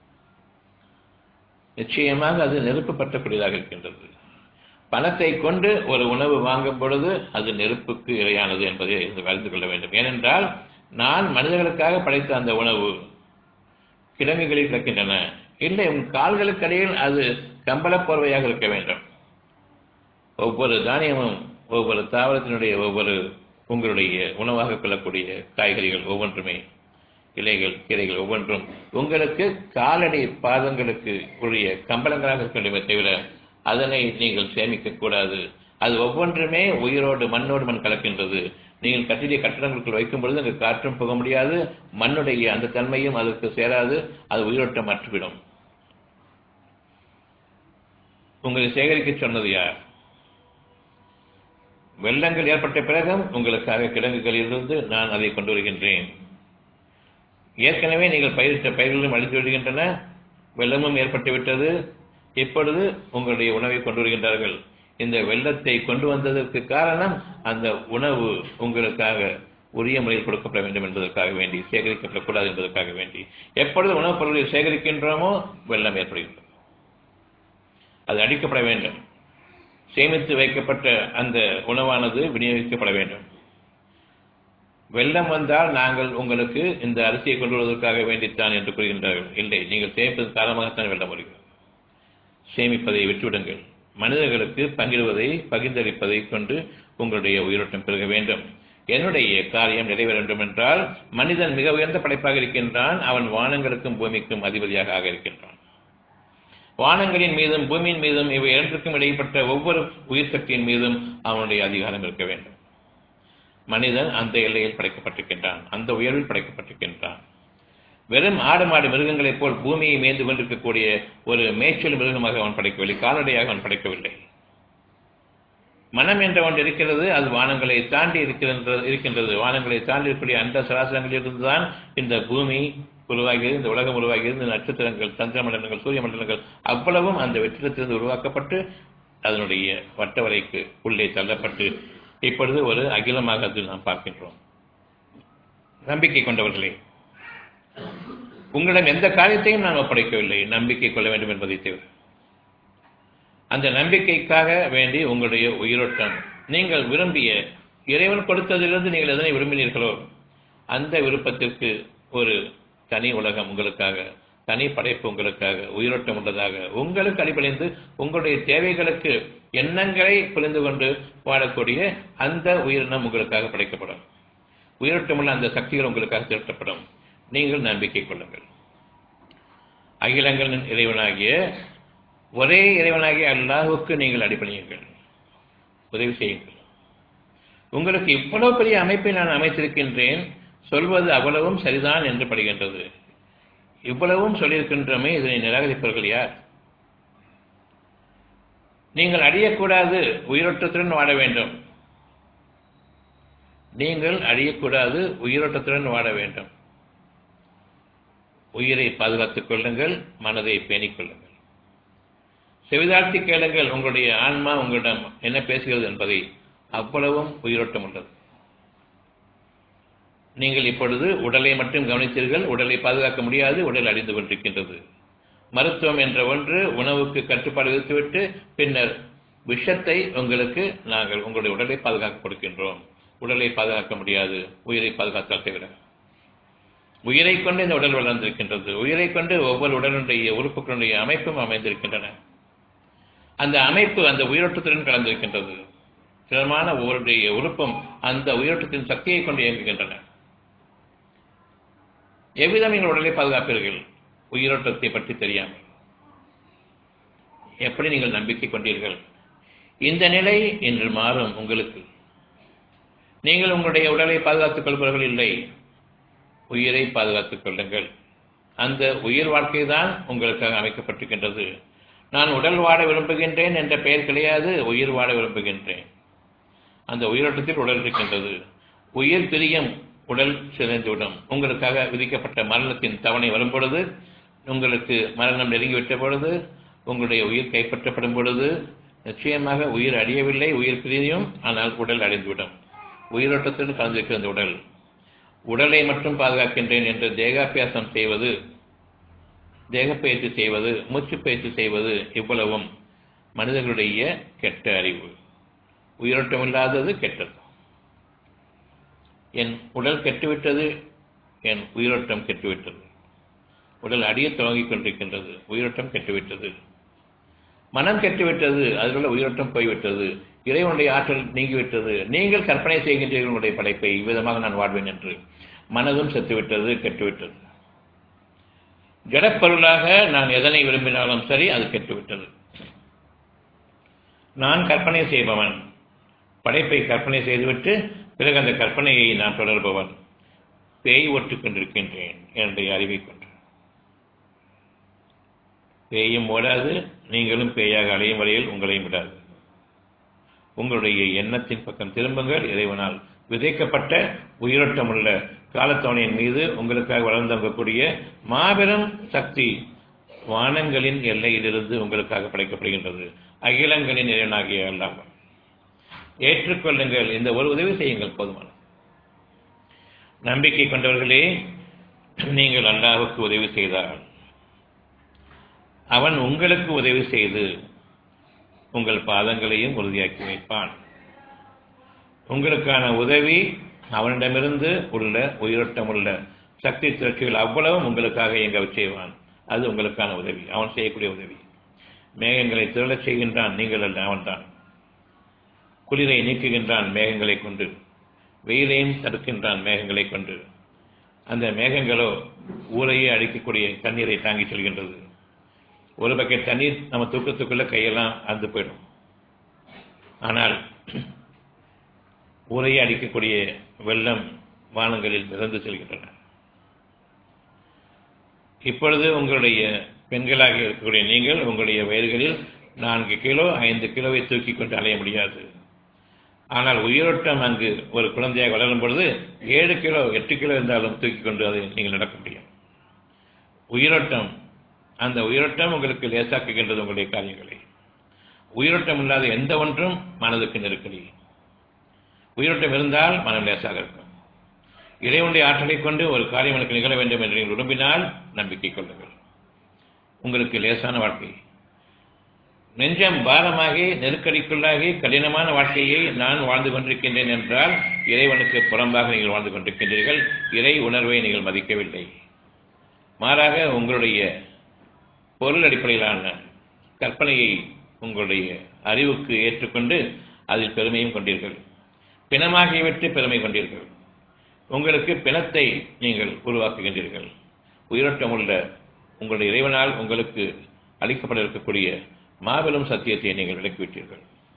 நிச்சயமாக அது நெருப்பு பற்றக்கூடியதாக இருக்கின்றது பணத்தை கொண்டு ஒரு உணவு வாங்கும் பொழுது அது நெருப்புக்கு இரையானது என்பதை அறிந்து கொள்ள வேண்டும் ஏனென்றால் நான் மனிதர்களுக்காக படைத்த அந்த உணவு கிழங்குகளில் கிடக்கின்றன இல்லை உன் கால்களுக்கு அடியில் அது கம்பளப் போர்வையாக இருக்க வேண்டும் ஒவ்வொரு தானியமும் ஒவ்வொரு தாவரத்தினுடைய ஒவ்வொரு உங்களுடைய உணவாக கொள்ளக்கூடிய காய்கறிகள் ஒவ்வொன்றுமே இலைகள் கீரைகள் ஒவ்வொன்றும் உங்களுக்கு காலடி பாதங்களுக்கு உரிய கம்பளங்களாக இருக்க வேண்டுமே தவிர அதனை நீங்கள் சேமிக்க கூடாது அது ஒவ்வொன்றுமே உயிரோடு மண்ணோடு மண் கலக்கின்றது நீங்கள் கட்டிய கட்டடங்களுக்குள் வைக்கும் பொழுது அங்கு காற்றும் போக முடியாது மண்ணுடைய அந்த தன்மையும் அதற்கு சேராது அது உயிரோட்டம் மற்றுவிடும் உங்களை சேகரிக்க சொன்னது யார் வெள்ளங்கள் ஏற்பட்ட பிறகும் உங்களுக்காக கிடங்குகளிலிருந்து நான் அதை கொண்டு வருகின்றேன் ஏற்கனவே நீங்கள் பயிரிட்ட பயிர்களும் அழித்து விடுகின்றன வெள்ளமும் ஏற்பட்டு விட்டது இப்பொழுது உங்களுடைய உணவை கொண்டு வருகின்றார்கள் இந்த வெள்ளத்தை கொண்டு வந்ததற்கு காரணம் அந்த உணவு உங்களுக்காக உரிய முறையில் கொடுக்கப்பட வேண்டும் என்பதற்காக வேண்டி சேகரிக்கப்படக்கூடாது என்பதற்காக வேண்டி எப்பொழுது உணவுப் பொருட்களை சேகரிக்கின்றோமோ வெள்ளம் ஏற்படுகின்றது அது அடிக்கப்பட வேண்டும் சேமித்து வைக்கப்பட்ட அந்த உணவானது விநியோகிக்கப்பட வேண்டும் வெள்ளம் வந்தால் நாங்கள் உங்களுக்கு இந்த அரிசியை கொண்டு வருவதற்காக வேண்டித்தான் என்று கூறுகின்றார்கள் இல்லை நீங்கள் சேமிப்பது காரணமாகத்தான் வெள்ளம் வருகிறது சேமிப்பதை விட்டுவிடுங்கள் மனிதர்களுக்கு பங்கிடுவதை பகிர்ந்தளிப்பதை கொண்டு உங்களுடைய உயிரோட்டம் பெருக வேண்டும் என்னுடைய காரியம் நிறைவேற வேண்டும் என்றால் மனிதன் மிக உயர்ந்த படைப்பாக இருக்கின்றான் அவன் வானங்களுக்கும் பூமிக்கும் அதிபதியாக ஆக இருக்கின்றான் வானங்களின் மீதும் பூமியின் மீதும் இவை இரண்டிற்கும் இடைப்பட்ட ஒவ்வொரு உயிர் சக்தியின் மீதும் அவனுடைய அதிகாரம் இருக்க வேண்டும் மனிதன் அந்த எல்லையில் படைக்கப்பட்டிருக்கின்றான் அந்த உயர்வில் படைக்கப்பட்டிருக்கின்றான் வெறும் ஆடு மாடு மிருகங்களைப் போல் பூமியை மேய்ந்து கொண்டிருக்கக்கூடிய ஒரு மேய்ச்சல் மிருகமாக அவன் படைக்கவில்லை கால்நடையாக அவன் படைக்கவில்லை மனம் என்ற ஒன்று இருக்கிறது அது வானங்களை தாண்டி இருக்கின்றது இருக்கின்றது வானங்களை தாண்டி இருக்கக்கூடிய அந்த சராசரங்களில் இருந்துதான் இந்த பூமி உருவாகியது இந்த உலகம் உருவாகியது இந்த நட்சத்திரங்கள் சந்திர மண்டலங்கள் சூரிய மண்டலங்கள் அவ்வளவும் அந்த வெற்றிடத்திலிருந்து உருவாக்கப்பட்டு அதனுடைய வட்டவரைக்கு உள்ளே தள்ளப்பட்டு இப்பொழுது ஒரு அகிலமாக அது நாம் பார்க்கின்றோம் நம்பிக்கை கொண்டவர்களே உங்களிடம் எந்த காரியத்தையும் நான் ஒப்படைக்கவில்லை நம்பிக்கை கொள்ள வேண்டும் என்பதை தவிர அந்த நம்பிக்கைக்காக வேண்டி உங்களுடைய உயிரோட்டம் நீங்கள் விரும்பிய இறைவன் கொடுத்ததிலிருந்து நீங்கள் எதனை விரும்பினீர்களோ அந்த விருப்பத்திற்கு ஒரு தனி உலகம் உங்களுக்காக தனி படைப்பு உங்களுக்காக உயிரோட்டம் உள்ளதாக உங்களுக்கு அடிப்படைந்து உங்களுடைய தேவைகளுக்கு எண்ணங்களை புரிந்து கொண்டு வாழக்கூடிய அந்த உயிரினம் உங்களுக்காக படைக்கப்படும் உயிரோட்டமுள்ள அந்த சக்திகள் உங்களுக்காக திரட்டப்படும் நீங்கள் நம்பிக்கை கொள்ளுங்கள் அகிலங்களின் இறைவனாகிய ஒரே இறைவனாகிய அல்லாஹுக்கு நீங்கள் அடிப்பணியுங்கள் உதவி செய்யுங்கள் உங்களுக்கு இவ்வளவு பெரிய அமைப்பை நான் அமைத்திருக்கின்றேன் சொல்வது அவ்வளவும் சரிதான் என்று படுகின்றது இவ்வளவும் சொல்லியிருக்கின்றமே இதனை நிராகரிப்பவர்கள் யார் நீங்கள் அழியக்கூடாது உயிரோட்டத்துடன் வாழ வேண்டும் நீங்கள் அழியக்கூடாது உயிரோட்டத்துடன் வாழ வேண்டும் உயிரை பாதுகாத்துக் கொள்ளுங்கள் மனதை பேணிக் கொள்ளுங்கள் செவிதாழ்த்தி கேளுங்கள் உங்களுடைய ஆன்மா உங்களிடம் என்ன பேசுகிறது என்பதை அவ்வளவும் உயிரோட்டம் உள்ளது நீங்கள் இப்பொழுது உடலை மட்டும் கவனித்தீர்கள் உடலை பாதுகாக்க முடியாது உடல் அழிந்து கொண்டிருக்கின்றது மருத்துவம் என்ற ஒன்று உணவுக்கு கட்டுப்பாடு விதித்துவிட்டு பின்னர் விஷத்தை உங்களுக்கு நாங்கள் உங்களுடைய உடலை பாதுகாக்க கொடுக்கின்றோம் உடலை பாதுகாக்க முடியாது உயிரை பாதுகாத்தால் தவிர உயிரை கொண்டு இந்த உடல் வளர்ந்திருக்கின்றது உயிரை கொண்டு ஒவ்வொரு உடலுடைய உறுப்புகளுடைய அமைப்பும் அமைந்திருக்கின்றன அந்த அமைப்பு அந்த உயிரோட்டத்துடன் கலந்திருக்கின்றது திறமான ஒவ்வொருடைய உறுப்பும் அந்த உயிரோட்டத்தின் சக்தியை கொண்டு இயங்குகின்றன எவ்விதம் நீங்கள் உடலை பாதுகாப்பீர்கள் உயிரோட்டத்தை பற்றி தெரியாமல் எப்படி நீங்கள் நம்பிக்கை கொண்டீர்கள் இந்த நிலை இன்று மாறும் உங்களுக்கு நீங்கள் உங்களுடைய உடலை பாதுகாத்துக் கொள்பவர்கள் இல்லை உயிரை பாதுகாத்துக் கொள்ளுங்கள் அந்த உயிர் வாழ்க்கை தான் உங்களுக்காக அமைக்கப்பட்டிருக்கின்றது நான் உடல் வாழ விரும்புகின்றேன் என்ற பெயர் கிடையாது உயிர் வாழ விரும்புகின்றேன் அந்த உயிரோட்டத்தில் உடல் இருக்கின்றது உயிர் பிரியம் உடல் சிதைந்துவிடும் உங்களுக்காக விதிக்கப்பட்ட மரணத்தின் தவணை வரும் பொழுது உங்களுக்கு மரணம் நெருங்கிவிட்ட பொழுது உங்களுடைய உயிர் கைப்பற்றப்படும் பொழுது நிச்சயமாக உயிர் அழியவில்லை உயிர் பிரியும் ஆனால் உடல் அடைந்துவிடும் உயிரோட்டத்துடன் கலந்திருக்கிற அந்த உடல் உடலை மட்டும் பாதுகாக்கின்றேன் என்று தேகாபியாசம் செய்வது தேகப்பயிற்சி செய்வது மூச்சு பயிற்சி செய்வது இவ்வளவும் மனிதர்களுடைய கெட்ட அறிவு உயிரோட்டம் இல்லாதது கெட்டது என் உடல் கெட்டுவிட்டது என் உயிரோட்டம் கெட்டுவிட்டது உடல் அடியத் தொடங்கிக் கொண்டிருக்கின்றது உயிரோட்டம் கெட்டுவிட்டது மனம் கெட்டுவிட்டது அதில் உள்ள உயிரோட்டம் போய்விட்டது இறைவனுடைய ஆற்றல் நீங்கிவிட்டது நீங்கள் கற்பனை செய்கின்றீர்கள் உங்களுடைய படைப்பை இவ்விதமாக நான் வாழ்வேன் என்று மனதும் செத்துவிட்டது கெட்டுவிட்டது ஜடப்பொருளாக நான் எதனை விரும்பினாலும் சரி அது கெட்டுவிட்டது நான் கற்பனை செய்பவன் படைப்பை கற்பனை செய்துவிட்டு பிறகு அந்த கற்பனையை நான் தொடர்பவன் பேய் ஒட்டுக் கொண்டிருக்கின்றேன் என்னுடைய அறிவை கொண்டு பேயும் ஓடாது நீங்களும் பேயாக அலையும் வரையில் உங்களையும் விடாது உங்களுடைய எண்ணத்தின் பக்கம் திரும்புங்கள் இறைவனால் விதைக்கப்பட்ட உயிரோட்டமுள்ள காலத்தவணையின் மீது உங்களுக்காக வளர்ந்தவங்கக்கூடிய மாபெரும் சக்தி வானங்களின் எல்லையிலிருந்து உங்களுக்காக படைக்கப்படுகின்றது அகிலங்களின் இறைவனாகிய அல்லாமல் ஏற்றுக்கொள்ளுங்கள் இந்த ஒரு உதவி செய்யுங்கள் போதுமான நம்பிக்கை கொண்டவர்களே நீங்கள் அல்லாஹுக்கு உதவி செய்தால் அவன் உங்களுக்கு உதவி செய்து உங்கள் பாதங்களையும் உறுதியாக்கி வைப்பான் உங்களுக்கான உதவி அவனிடமிருந்து உள்ள உயிரோட்டம் உள்ள சக்தி திரட்சிகள் அவ்வளவும் உங்களுக்காக இயங்க செய்வான் அது உங்களுக்கான உதவி அவன் செய்யக்கூடிய உதவி மேகங்களை திரளச் செய்கின்றான் நீங்கள் அல்ல அவன்தான் குளிரை நீக்குகின்றான் மேகங்களை கொண்டு வெயிலையும் தடுக்கின்றான் மேகங்களை கொண்டு அந்த மேகங்களோ ஊரையே அழிக்கக்கூடிய தண்ணீரை தாங்கி செல்கின்றது ஒரு பக்கெட் தண்ணீர் நம்ம தூக்கத்துக்குள்ள கையெல்லாம் அறுந்து போயிடும் ஆனால் ஊரையே அடிக்கக்கூடிய வெள்ளம் வானங்களில் மிதந்து செல்கின்றன இப்பொழுது உங்களுடைய பெண்களாக இருக்கக்கூடிய நீங்கள் உங்களுடைய வயல்களில் நான்கு கிலோ ஐந்து கிலோவை தூக்கி கொண்டு அலைய முடியாது ஆனால் உயிரோட்டம் அங்கு ஒரு குழந்தையாக வளரும் பொழுது ஏழு கிலோ எட்டு கிலோ இருந்தாலும் தூக்கி கொண்டு அதை நீங்கள் நடக்க முடியும் உயிரோட்டம் அந்த உயிரோட்டம் உங்களுக்கு லேசாக்குகின்றது உங்களுடைய காரியங்களை உயிரோட்டம் இல்லாத எந்த ஒன்றும் மனதுக்கு நெருக்கடி உயிரோட்டம் இருந்தால் மனம் லேசாக இருக்கும் இறைவனுடைய ஆற்றலை கொண்டு ஒரு காரியம் எனக்கு நிகழ வேண்டும் என்று நீங்கள் விரும்பினால் நம்பிக்கை கொள்ளுங்கள் உங்களுக்கு லேசான வாழ்க்கை நெஞ்சம் பாரமாகி நெருக்கடிக்குள்ளாகி கடினமான வாழ்க்கையை நான் வாழ்ந்து கொண்டிருக்கின்றேன் என்றால் இறைவனுக்கு புறம்பாக நீங்கள் வாழ்ந்து கொண்டிருக்கின்றீர்கள் இறை உணர்வை நீங்கள் மதிக்கவில்லை மாறாக உங்களுடைய பொருள் அடிப்படையிலான கற்பனையை உங்களுடைய அறிவுக்கு ஏற்றுக்கொண்டு அதில் பெருமையும் கொண்டீர்கள் பிணமாகிவிட்டு பெருமை கொண்டீர்கள் உங்களுக்கு பிணத்தை நீங்கள் உருவாக்குகின்றீர்கள் உயிரோட்டம் உள்ள உங்களுடைய இறைவனால் உங்களுக்கு அளிக்கப்பட இருக்கக்கூடிய மாபெரும் சத்தியத்தை நீங்கள் விளக்கிவிட்டீர்கள்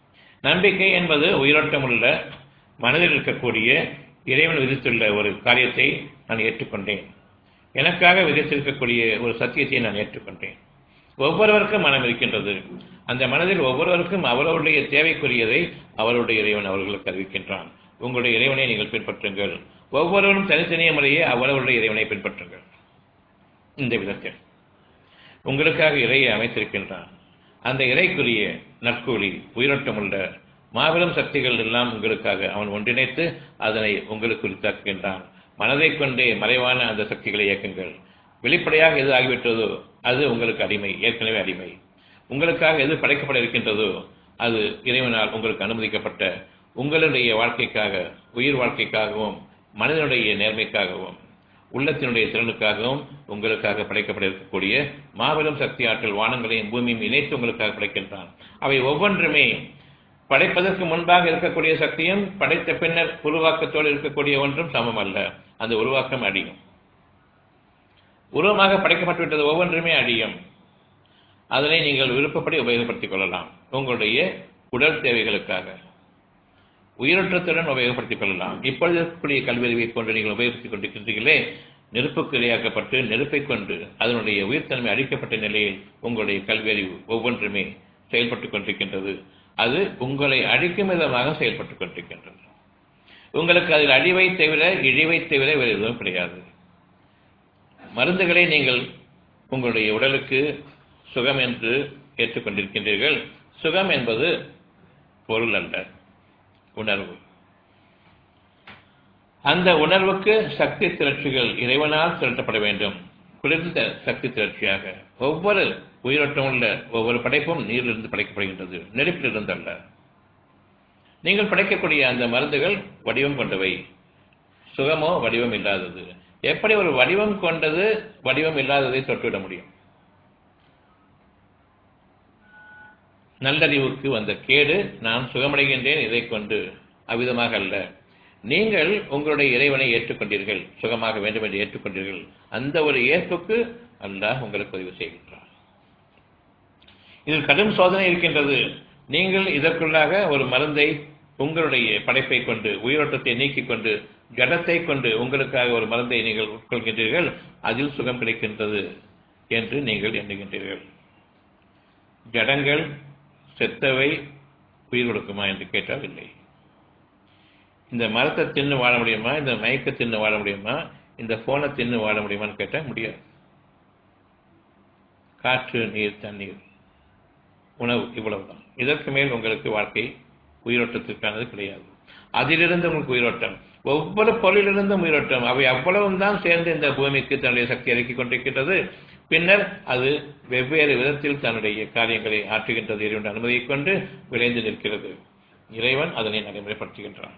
நம்பிக்கை என்பது உயிரோட்டமுள்ள மனதில் இருக்கக்கூடிய இறைவன் விதித்துள்ள ஒரு காரியத்தை நான் ஏற்றுக்கொண்டேன் எனக்காக விதித்திருக்கக்கூடிய ஒரு சத்தியத்தை நான் ஏற்றுக்கொண்டேன் ஒவ்வொருவருக்கும் மனம் இருக்கின்றது அந்த மனதில் ஒவ்வொருவருக்கும் அவரவருடைய தேவைக்குரியதை அவருடைய இறைவன் அவர்களுக்கு அறிவிக்கின்றான் உங்களுடைய இறைவனை நீங்கள் பின்பற்றுங்கள் ஒவ்வொருவரும் தனித்தனிய முறையே அவரவருடைய இறைவனை பின்பற்றுங்கள் இந்த விதத்தில் உங்களுக்காக இறையை அமைத்திருக்கின்றான் அந்த இறைக்குரிய நற்கூலி உயிரோட்டமுள்ள மாபெரும் சக்திகள் எல்லாம் உங்களுக்காக அவன் ஒன்றிணைத்து அதனை உங்களுக்கு உரித்தாக்குகின்றான் மனதை கொண்டே மறைவான அந்த சக்திகளை இயக்குங்கள் வெளிப்படையாக எது ஆகிவிட்டதோ அது உங்களுக்கு அடிமை ஏற்கனவே அடிமை உங்களுக்காக எது படைக்கப்பட இருக்கின்றதோ அது இறைவனால் உங்களுக்கு அனுமதிக்கப்பட்ட உங்களுடைய வாழ்க்கைக்காக உயிர் வாழ்க்கைக்காகவும் மனிதனுடைய நேர்மைக்காகவும் உள்ளத்தினுடைய திறனுக்காகவும் உங்களுக்காக படைக்கப்பட இருக்கக்கூடிய மாபெரும் சக்தி ஆற்றல் வானங்களையும் பூமியும் இணைத்து உங்களுக்காக படைக்கின்றான் அவை ஒவ்வொன்றுமே படைப்பதற்கு முன்பாக இருக்கக்கூடிய சக்தியும் படைத்த பின்னர் உருவாக்கத்தோடு இருக்கக்கூடிய ஒன்றும் சமம் அல்ல அந்த உருவாக்கம் அடியும் உருவமாக படைக்கப்பட்டுவிட்டது ஒவ்வொன்றுமே அடியும் அதனை நீங்கள் விருப்பப்படி உபயோகப்படுத்திக் கொள்ளலாம் உங்களுடைய உடல் தேவைகளுக்காக உயிரற்றத்துடன் உபயோகப்படுத்திக் கொள்ளலாம் இப்பொழுது இருக்கக்கூடிய கல்வியறிவை கொண்டு நீங்கள் உபயோகித்துக் கொண்டிருக்கின்றீர்களே நெருப்புக்கு இரையாக்கப்பட்டு நெருப்பை கொண்டு அதனுடைய உயிர்த்தன்மை அளிக்கப்பட்ட நிலையில் உங்களுடைய கல்வியறிவு ஒவ்வொன்றுமே செயல்பட்டுக் கொண்டிருக்கின்றது அது உங்களை அழிக்கும் விதமாக செயல்பட்டுக் கொண்டிருக்கின்றது உங்களுக்கு அதில் அழிவை தவிர இழிவை தவிர வேறு எதுவும் கிடையாது மருந்துகளை நீங்கள் உங்களுடைய உடலுக்கு சுகம் என்று ஏற்றுக்கொண்டிருக்கின்றீர்கள் சுகம் என்பது பொருள் அல்ல உணர்வு அந்த உணர்வுக்கு சக்தி திரட்சிகள் இறைவனால் திரட்டப்பட வேண்டும் குளிர்ந்த சக்தி திரட்சியாக ஒவ்வொரு உயிரோட்டம் உள்ள ஒவ்வொரு படைப்பும் நீரிலிருந்து படைக்கப்படுகின்றது நெருப்பிலிருந்து அல்ல நீங்கள் படைக்கக்கூடிய அந்த மருந்துகள் வடிவம் கொண்டவை சுகமோ வடிவம் இல்லாதது எப்படி ஒரு வடிவம் கொண்டது வடிவம் இல்லாததை தொட்டுவிட முடியும் நல்லறிவுக்கு வந்த கேடு நான் சுகமடைகின்றேன் இதை கொண்டு அவ்விதமாக அல்ல நீங்கள் உங்களுடைய இறைவனை ஏற்றுக்கொண்டீர்கள் சுகமாக வேண்டும் என்று ஏற்றுக்கொண்டீர்கள் அந்த ஒரு ஏற்புக்கு அல்லாஹ் உங்களுக்கு உதவி செய்கின்றார் இதில் கடும் சோதனை இருக்கின்றது நீங்கள் இதற்குள்ளாக ஒரு மருந்தை உங்களுடைய படைப்பை கொண்டு உயிரோட்டத்தை நீக்கிக் கொண்டு ஜடத்தை கொண்டு உங்களுக்காக ஒரு மருந்தை நீங்கள் உட்கொள்கின்றீர்கள் அதில் சுகம் கிடைக்கின்றது என்று நீங்கள் எண்ணுகின்றீர்கள் ஜடங்கள் செத்தவை உயிர் கொடுக்குமா என்று கேட்டால் இல்லை இந்த மரத்தை தின்னு வாழ முடியுமா இந்த மயக்க தின்னு வாழ முடியுமா இந்த போனை தின்னு வாழ முடியுமான்னு கேட்டால் முடியாது காற்று நீர் தண்ணீர் உணவு இவ்வளவுதான் இதற்கு மேல் உங்களுக்கு வாழ்க்கை உயிரோட்டத்திற்கானது கிடையாது அதிலிருந்து உங்களுக்கு உயிரோட்டம் ஒவ்வொரு பொருளிலிருந்தும் உயிரோட்டம் அவை அவ்வளவும் தான் சேர்ந்து இந்த பூமிக்கு தன்னுடைய சக்தி இறக்கிக் கொண்டிருக்கின்றது பின்னர் அது வெவ்வேறு விதத்தில் தன்னுடைய காரியங்களை ஆற்றுகின்றது இறைவன் அனுமதியை கொண்டு விளைந்து நிற்கிறது இறைவன் அதனை நடைமுறைப்படுத்துகின்றான்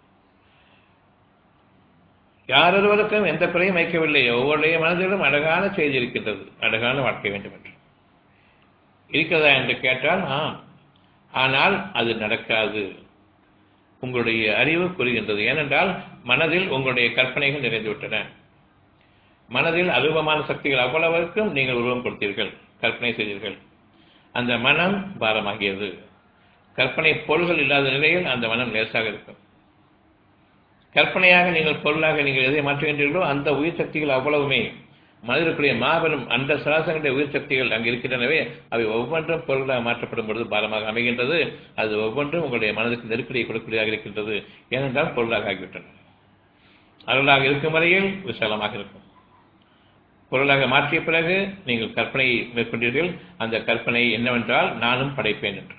யாரொருவருக்கும் எந்த குறையும் வைக்கவில்லை ஒவ்வொருடைய மனதிலும் அழகான செய்தி இருக்கின்றது அழகான வாழ்க்கை வேண்டும் என்று இருக்கிறதா என்று கேட்டால் ஆம் ஆனால் அது நடக்காது உங்களுடைய அறிவு கூறுகின்றது ஏனென்றால் மனதில் உங்களுடைய கற்பனைகள் நிறைந்துவிட்டன மனதில் அருவமான சக்திகள் அவ்வளவிற்கும் நீங்கள் உருவம் கொடுத்தீர்கள் கற்பனை செய்தீர்கள் அந்த மனம் பாரமாகியது கற்பனை பொருள்கள் இல்லாத நிலையில் அந்த மனம் லேசாக இருக்கும் கற்பனையாக நீங்கள் பொருளாக நீங்கள் எதை மாற்றுகின்றீர்களோ அந்த உயிர் சக்திகள் அவ்வளவுமே மனிதர்களுடைய மாபெரும் அந்த சராசங்களுடைய உயிர் சக்திகள் அங்கு இருக்கின்றனவே அவை ஒவ்வொன்றும் பொருளாக மாற்றப்படும் பொழுது பாரமாக அமைகின்றது அது ஒவ்வொன்றும் உங்களுடைய மனதுக்கு நெருக்கடியை கொடுக்கக்கூடியதாக இருக்கின்றது ஏனென்றால் பொருளாக ஆகிவிட்டன அருளாக இருக்கும் வரையில் விசாலமாக இருக்கும் பொருளாக மாற்றிய பிறகு நீங்கள் கற்பனையை மேற்கொண்டீர்கள் அந்த கற்பனை என்னவென்றால் நானும் படைப்பேன் என்று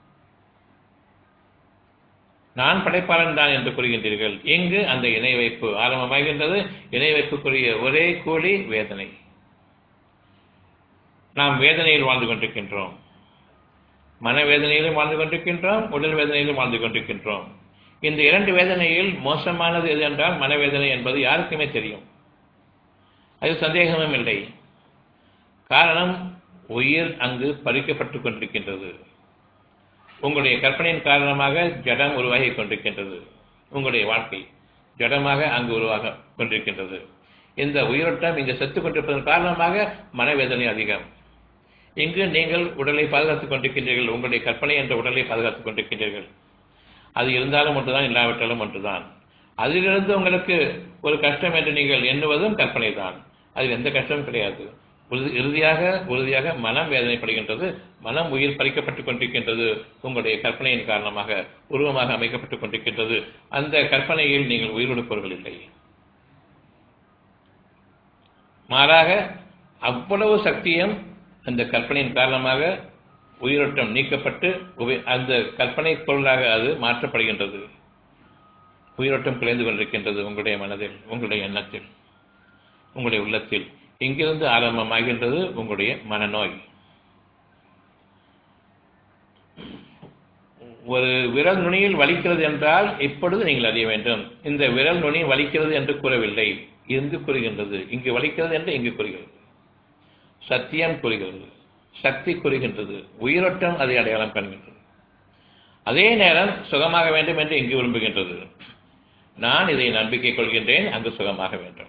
நான் படைப்பாளன் தான் என்று கூறுகின்றீர்கள் இங்கு அந்த இணை வைப்பு ஆரம்பமாகின்றது இணை வைப்புக்குரிய ஒரே கூலி வேதனை நாம் வேதனையில் வாழ்ந்து கொண்டிருக்கின்றோம் மனவேதனையிலும் வாழ்ந்து கொண்டிருக்கின்றோம் உடல் வேதனையிலும் வாழ்ந்து கொண்டிருக்கின்றோம் இந்த இரண்டு வேதனையில் மோசமானது எது என்றால் மனவேதனை என்பது யாருக்குமே தெரியும் அது சந்தேகமும் இல்லை காரணம் உயிர் அங்கு பறிக்கப்பட்டுக் கொண்டிருக்கின்றது உங்களுடைய கற்பனையின் காரணமாக ஜடம் உருவாகி கொண்டிருக்கின்றது உங்களுடைய வாழ்க்கை ஜடமாக அங்கு உருவாக கொண்டிருக்கின்றது இந்த உயிரோட்டம் இங்கு செத்துக் கொண்டிருப்பதன் காரணமாக மனவேதனை அதிகம் இங்கு நீங்கள் உடலை பாதுகாத்துக் கொண்டிருக்கின்றீர்கள் உங்களுடைய கற்பனை என்ற உடலை பாதுகாத்துக் கொண்டிருக்கின்றீர்கள் அது இருந்தாலும் ஒன்றுதான் இல்லாவிட்டாலும் ஒன்றுதான் அதிலிருந்து உங்களுக்கு ஒரு கஷ்டம் என்று நீங்கள் எண்ணுவதும் கற்பனை தான் அதில் எந்த கஷ்டமும் கிடையாது உறுதி- இறுதியாக உறுதியாக மனம் வேதனைப்படுகின்றது மனம் உயிர் பறிக்கப்பட்டுக் கொண்டிருக்கின்றது உங்களுடைய கற்பனையின் காரணமாக உருவமாக அமைக்கப்பட்டுக் கொண்டிருக்கின்றது அந்த கற்பனையில் நீங்கள் உயிர் கொடுப்பவர்கள் இல்லை மாறாக அவ்வளவு சக்தியும் அந்த கற்பனையின் காரணமாக உயிரோட்டம் நீக்கப்பட்டு உப- அந்த கற்பனை பொருளாக அது மாற்றப்படுகின்றது உயிரோட்டம் குறைந்து கொண்டிருக்கின்றது உங்களுடைய மனதில் உங்களுடைய எண்ணத்தில் உங்களுடைய உள்ளத்தில் இங்கிருந்து ஆரம்பமாகின்றது உங்களுடைய மனநோய் ஒரு விரல் நுனியில் வலிக்கிறது என்றால் இப்பொழுது நீங்கள் அறிய வேண்டும் இந்த விரல் நுனி வலிக்கிறது என்று கூறவில்லை இங்கு கூறுகின்றது இங்கு வலிக்கிறது என்று இங்கு கூறுகிறது சத்தியம் கூறுகிறது சக்தி கூறுகின்றது உயிரோட்டம் அதை அடையாளம் காண்கின்றது அதே நேரம் சுகமாக வேண்டும் என்று இங்கு விரும்புகின்றது நான் இதை நம்பிக்கை கொள்கின்றேன் அங்கு சுகமாக வேண்டும்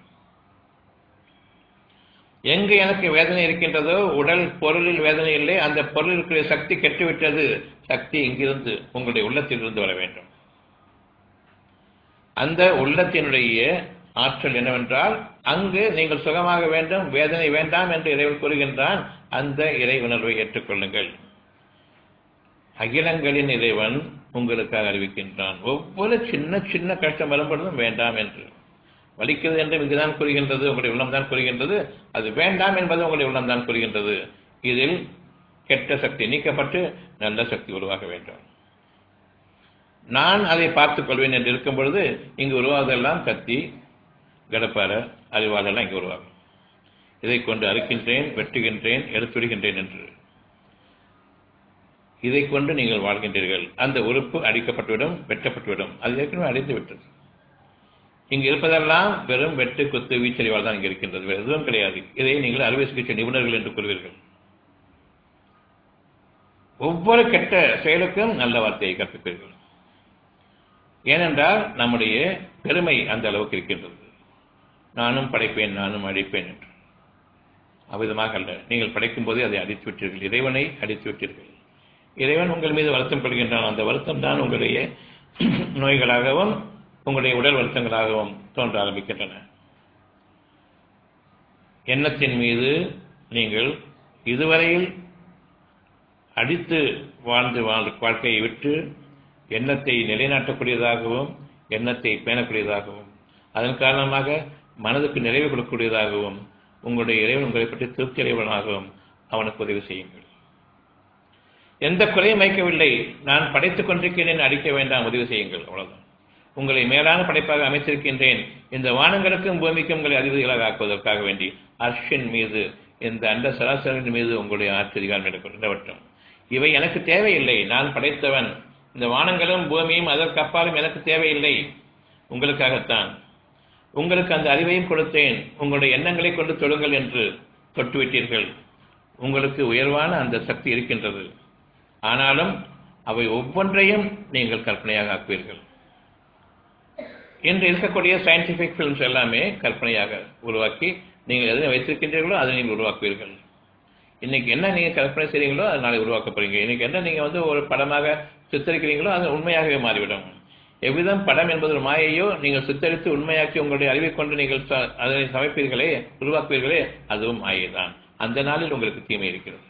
எங்கு எனக்கு வேதனை இருக்கின்றதோ உடல் பொருளில் வேதனை இல்லை அந்த பொருளில் இருக்கிற சக்தி கெட்டுவிட்டது சக்தி இங்கிருந்து உங்களுடைய உள்ளத்திலிருந்து வர வேண்டும் அந்த உள்ளத்தினுடைய ஆற்றல் என்னவென்றால் அங்கு நீங்கள் சுகமாக வேண்டும் வேதனை வேண்டாம் என்று இறைவன் கூறுகின்றான் அந்த இறை உணர்வை ஏற்றுக்கொள்ளுங்கள் அகிலங்களின் இறைவன் உங்களுக்காக அறிவிக்கின்றான் ஒவ்வொரு சின்ன சின்ன கஷ்டம் வரும்பொழுதும் வேண்டாம் என்று வலிக்கிறது என்று இங்குதான் கூறுகின்றது உங்களுடைய உள்ளம்தான் கூறுகின்றது அது வேண்டாம் என்பது உங்களுடைய உள்ளம்தான் கூறுகின்றது இதில் கெட்ட சக்தி நீக்கப்பட்டு நல்ல சக்தி உருவாக வேண்டும் நான் அதை பார்த்துக் கொள்வேன் என்று இருக்கும் பொழுது இங்கு உருவாவதெல்லாம் கத்தி கடப்பார அறிவாளெல்லாம் இங்கு உருவாகும் இதை கொண்டு அறுக்கின்றேன் வெட்டுகின்றேன் எடுத்துவிடுகின்றேன் என்று இதை கொண்டு நீங்கள் வாழ்கின்றீர்கள் அந்த உறுப்பு அடிக்கப்பட்டுவிடும் வெட்டப்பட்டுவிடும் அது ஏற்கனவே அடித்து விட்டது இங்கு இருப்பதெல்லாம் வெறும் வெட்டு குத்து வீச்சறிவால் தான் இங்கு இருக்கின்றது வேறு எதுவும் கிடையாது இதை நீங்கள் அறுவை சிகிச்சை நிபுணர்கள் என்று கூறுவீர்கள் ஒவ்வொரு கெட்ட செயலுக்கும் நல்ல வார்த்தையை கற்பிப்பீர்கள் ஏனென்றால் நம்முடைய பெருமை அந்த அளவுக்கு இருக்கின்றது நானும் படைப்பேன் நானும் அழிப்பேன் என்று அவ்விதமாக அல்ல நீங்கள் படைக்கும் போதே அதை அடித்து விட்டீர்கள் இறைவனை அடித்து விட்டீர்கள் இறைவன் உங்கள் மீது வருத்தம் கொள்கின்றான் அந்த வருத்தம் தான் உங்களுடைய நோய்களாகவும் உங்களுடைய உடல் வருத்தங்களாகவும் தோன்ற ஆரம்பிக்கின்றன எண்ணத்தின் மீது நீங்கள் இதுவரையில் அடித்து வாழ்ந்து வாழ் வாழ்க்கையை விட்டு எண்ணத்தை நிலைநாட்டக்கூடியதாகவும் எண்ணத்தை பேணக்கூடியதாகவும் அதன் காரணமாக மனதுக்கு நிறைவு கொடுக்கக்கூடியதாகவும் உங்களுடைய இறைவன் உங்களை பற்றி திருப்தி அடைவனாகவும் அவனுக்கு உதவி செய்யுங்கள் எந்த குறையும் வைக்கவில்லை நான் படைத்துக் கொண்டிருக்கிறேன் அடிக்க வேண்டாம் உதவி செய்யுங்கள் அவ்வளவுதான் உங்களை மேலான படைப்பாக அமைத்திருக்கின்றேன் இந்த வானங்களுக்கும் பூமிக்கும் உங்களை அதிபதிகளாக ஆக்குவதற்காக வேண்டி அர்ஷின் மீது இந்த அண்ட சராசரின் மீது உங்களுடைய ஆச்சரியம் நிலவட்டும் இவை எனக்கு தேவையில்லை நான் படைத்தவன் இந்த வானங்களும் பூமியும் அதற்கு அப்பாலும் எனக்கு தேவையில்லை உங்களுக்காகத்தான் உங்களுக்கு அந்த அறிவையும் கொடுத்தேன் உங்களுடைய எண்ணங்களை கொண்டு தொடுங்கள் என்று தொட்டுவிட்டீர்கள் உங்களுக்கு உயர்வான அந்த சக்தி இருக்கின்றது ஆனாலும் அவை ஒவ்வொன்றையும் நீங்கள் கற்பனையாக ஆக்குவீர்கள் இன்று இருக்கக்கூடிய சயின்டிபிக் பிலிம்ஸ் எல்லாமே கற்பனையாக உருவாக்கி நீங்கள் எதனை வைத்திருக்கின்றீர்களோ அதை நீங்கள் உருவாக்குவீர்கள் இன்னைக்கு என்ன நீங்க கற்பனை செய்றீங்களோ அது நாளை உருவாக்க போறீங்க இன்னைக்கு என்ன நீங்க வந்து ஒரு படமாக சித்தரிக்கிறீங்களோ அது உண்மையாகவே மாறிவிடும் எவ்விதம் படம் என்பது ஒரு மாயையோ நீங்கள் சித்தரித்து உண்மையாக்கி உங்களுடைய அறிவை கொண்டு நீங்கள் ச- அதனை சமைப்பீர்களே உருவாக்குவீர்களே அதுவும் மாயைதான் அந்த நாளில் உங்களுக்கு தீமை இருக்கிறது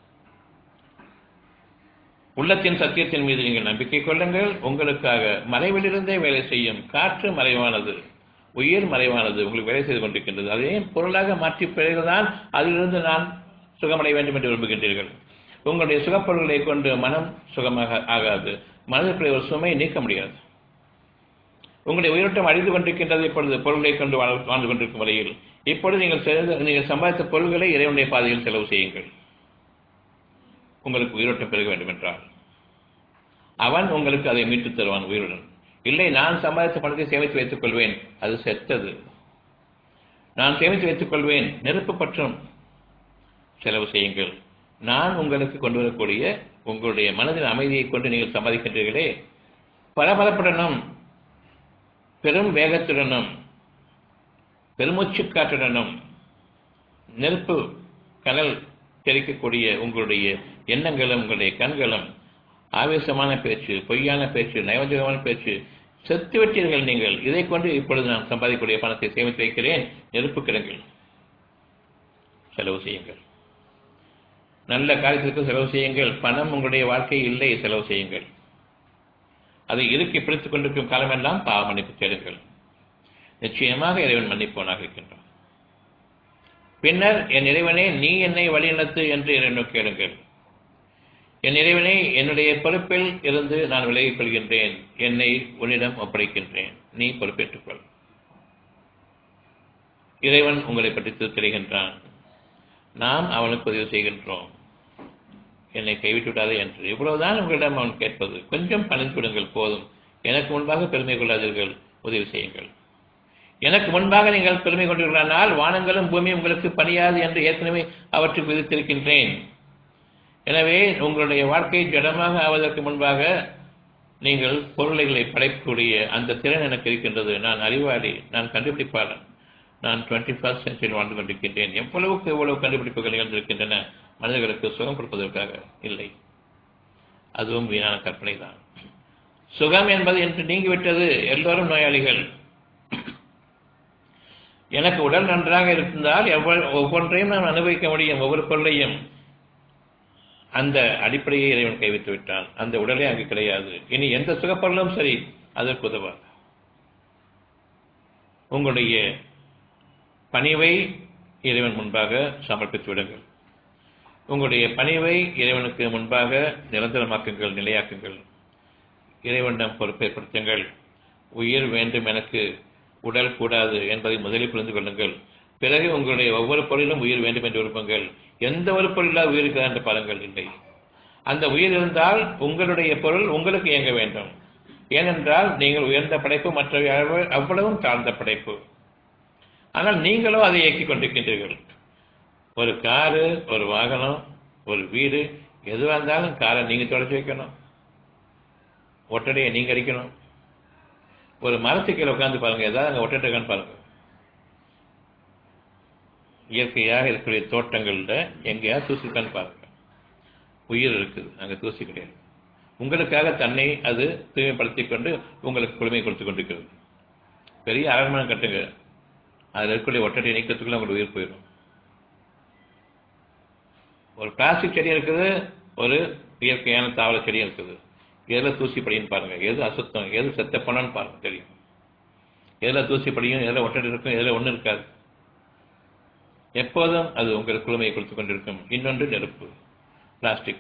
உள்ளத்தின் சத்தியத்தின் மீது நீங்கள் நம்பிக்கை கொள்ளுங்கள் உங்களுக்காக மறைவிலிருந்தே வேலை செய்யும் காற்று மறைவானது உயிர் மறைவானது உங்களுக்கு வேலை செய்து கொண்டிருக்கின்றது அதையும் பொருளாக மாற்றி பிறகுதான் அதிலிருந்து நான் சுகமடைய வேண்டும் என்று விரும்புகின்றீர்கள் உங்களுடைய சுகப்பொருள்களை கொண்டு மனம் சுகமாக ஆகாது மனதிற்குரிய ஒரு சுமையை நீக்க முடியாது உங்களுடைய உயிரோட்டம் அழிந்து கொண்டிருக்கின்றது இப்பொழுது பொருள்களை கொண்டு வாழ்- வாழ்ந்து கொண்டிருக்கும் வரையில் இப்பொழுது நீங்கள் செய்த- நீங்கள் சம்பாதித்த பொருள்களை இறைவனுடைய பாதையில் செலவு செய்யுங்கள் உங்களுக்கு உயிரோட்டம் பெருக வேண்டும் என்றால் அவன் உங்களுக்கு அதை மீட்டுத் தருவான் உயிருடன் இல்லை நான் சம்பாதித்த பணத்தை சேமித்து வைத்துக் கொள்வேன் அது செத்தது நான் சேமித்து வைத்துக் கொள்வேன் நெருப்பு பற்றும் செலவு செய்யுங்கள் நான் உங்களுக்கு கொண்டு வரக்கூடிய உங்களுடைய மனதின் அமைதியை கொண்டு நீங்கள் சம்பாதிக்கின்றீர்களே பரபரப்புடனும் பெரும் வேகத்துடனும் பெருமூச்சு காற்றுடனும் நெருப்பு கனல் தெரிக்கக்கூடிய உங்களுடைய எண்ணங்களும் உங்களுடைய கண்களும் ஆவேசமான பேச்சு பொய்யான பேச்சு நயவஞ்சகமான பேச்சு செத்து விட்டீர்கள் நீங்கள் இதை கொண்டு இப்பொழுது நான் சம்பாதிக்கக்கூடிய பணத்தை சேமித்து வைக்கிறேன் நெருப்பு கிடங்கள் செலவு செய்யுங்கள் நல்ல காரியத்திற்கு செலவு செய்யுங்கள் பணம் உங்களுடைய வாழ்க்கை இல்லை செலவு செய்யுங்கள் அதை இறுக்கி பிடித்துக் கொண்டிருக்கும் காலமெல்லாம் பாவ மன்னிப்பு தேடுங்கள் நிச்சயமாக இறைவன் மன்னிப்பவனாக இருக்கின்றான் பின்னர் என் இறைவனே நீ என்னை வழிநடத்து என்று இறைவனை கேளுங்கள் என் இறைவனே என்னுடைய பொறுப்பில் இருந்து நான் விலகிக் கொள்கின்றேன் என்னை உன்னிடம் ஒப்படைக்கின்றேன் நீ பொறுப்பேற்றுக் கொள் இறைவன் உங்களை பற்றி தெரிகின்றான் நாம் அவனுக்கு உதவி செய்கின்றோம் என்னை கைவிட்டு விடாதே என்று இவ்வளவுதான் உங்களிடம் அவன் கேட்பது கொஞ்சம் பணிந்து விடுங்கள் போதும் எனக்கு முன்பாக பெருமை கொள்ளாதீர்கள் உதவி செய்யுங்கள் எனக்கு முன்பாக நீங்கள் பெருமை கொண்டீர்களானால் வானங்களும் பூமி உங்களுக்கு பணியாது என்று ஏற்கனவே அவற்றுக்கு விதித்திருக்கின்றேன் எனவே உங்களுடைய வாழ்க்கை ஜடமாக ஆவதற்கு முன்பாக நீங்கள் பொருளைகளை படைக்கக்கூடிய அந்த திறன் எனக்கு இருக்கின்றது நான் அறிவாளி நான் கண்டுபிடிப்பாளன் நான் டுவெண்ட்டி ஃபர்ஸ்ட் சென்ச்சுரியில் வாழ்ந்து கொண்டிருக்கின்றேன் எவ்வளவுக்கு எவ்வளவு கண்டுபிடிப்புகள் நிகழ்ந்திருக்கின்றன மனிதர்களுக்கு சுகம் கொடுப்பதற்காக இல்லை அதுவும் வீணான கற்பனை தான் சுகம் என்பது என்று நீங்கிவிட்டது எல்லோரும் நோயாளிகள் எனக்கு உடல் நன்றாக இருந்தால் எவ்வளவு ஒவ்வொன்றையும் நான் அனுபவிக்க முடியும் ஒவ்வொரு பொருளையும் அந்த அடிப்படையை இறைவன் கைவிட்டு விட்டான் அந்த உடலே அங்கு கிடையாது இனி எந்த சுகப்பொருளும் சரி அதற்கு உதவாது உங்களுடைய பணிவை இறைவன் முன்பாக சமர்ப்பித்து விடுங்கள் உங்களுடைய பணிவை இறைவனுக்கு முன்பாக நிரந்தரமாக்குங்கள் நிலையாக்குங்கள் இறைவனிடம் பொறுப்பேற்படுத்துங்கள் உயிர் வேண்டும் எனக்கு உடல் கூடாது என்பதை முதலில் புரிந்து கொள்ளுங்கள் பிறகு உங்களுடைய ஒவ்வொரு பொருளிலும் உயிர் வேண்டும் என்று விரும்புங்கள் எந்த ஒரு பொருளாக உயிர் இருக்கிறதா என்ற பலங்கள் இல்லை அந்த உயிர் இருந்தால் உங்களுடைய பொருள் உங்களுக்கு இயங்க வேண்டும் ஏனென்றால் நீங்கள் உயர்ந்த படைப்பு மற்றவை அவ்வளவும் தாழ்ந்த படைப்பு ஆனால் நீங்களோ அதை இயக்கிக் கொண்டிருக்கின்றீர்கள் ஒரு காரு ஒரு வாகனம் ஒரு வீடு எதுவாக இருந்தாலும் காரை நீங்கள் தொடச்சி வைக்கணும் ஒட்டடையை நீங்கள் அடிக்கணும் ஒரு மரத்துக்கீழே உட்காந்து பாருங்க ஏதாவது அங்கே ஒட்டடை இருக்கான்னு பாருங்க இயற்கையாக இருக்கக்கூடிய தோட்டங்களில் எங்கேயாவது தூசி இருக்கான்னு பாருங்க உயிர் இருக்குது அங்கே தூசி கிடையாது உங்களுக்காக தன்னை அது தூய்மைப்படுத்திக் கொண்டு உங்களுக்கு குளுமை கொடுத்து கொண்டிருக்கிறது பெரிய அரண்மனை கட்டுங்க அதில் இருக்கக்கூடிய ஒட்டடை நீக்கிறதுக்குள்ள உங்களுக்கு உயிர் போயிடும் ஒரு பிளாஸ்டிக் செடி இருக்குது ஒரு இயற்கையான தாவர செடி இருக்குது எதில் தூசி படின்னு பாருங்க எது அசுத்தம் எது செத்த பணம்னு பாருங்க தெரியும் எதில் தூசி படியும் எதில் ஒட்டடை இருக்கும் எதில் ஒன்றும் இருக்காது எப்போதும் அது உங்களுக்கு குளுமையை கொடுத்து கொண்டிருக்கும் இன்னொன்று நெருப்பு பிளாஸ்டிக்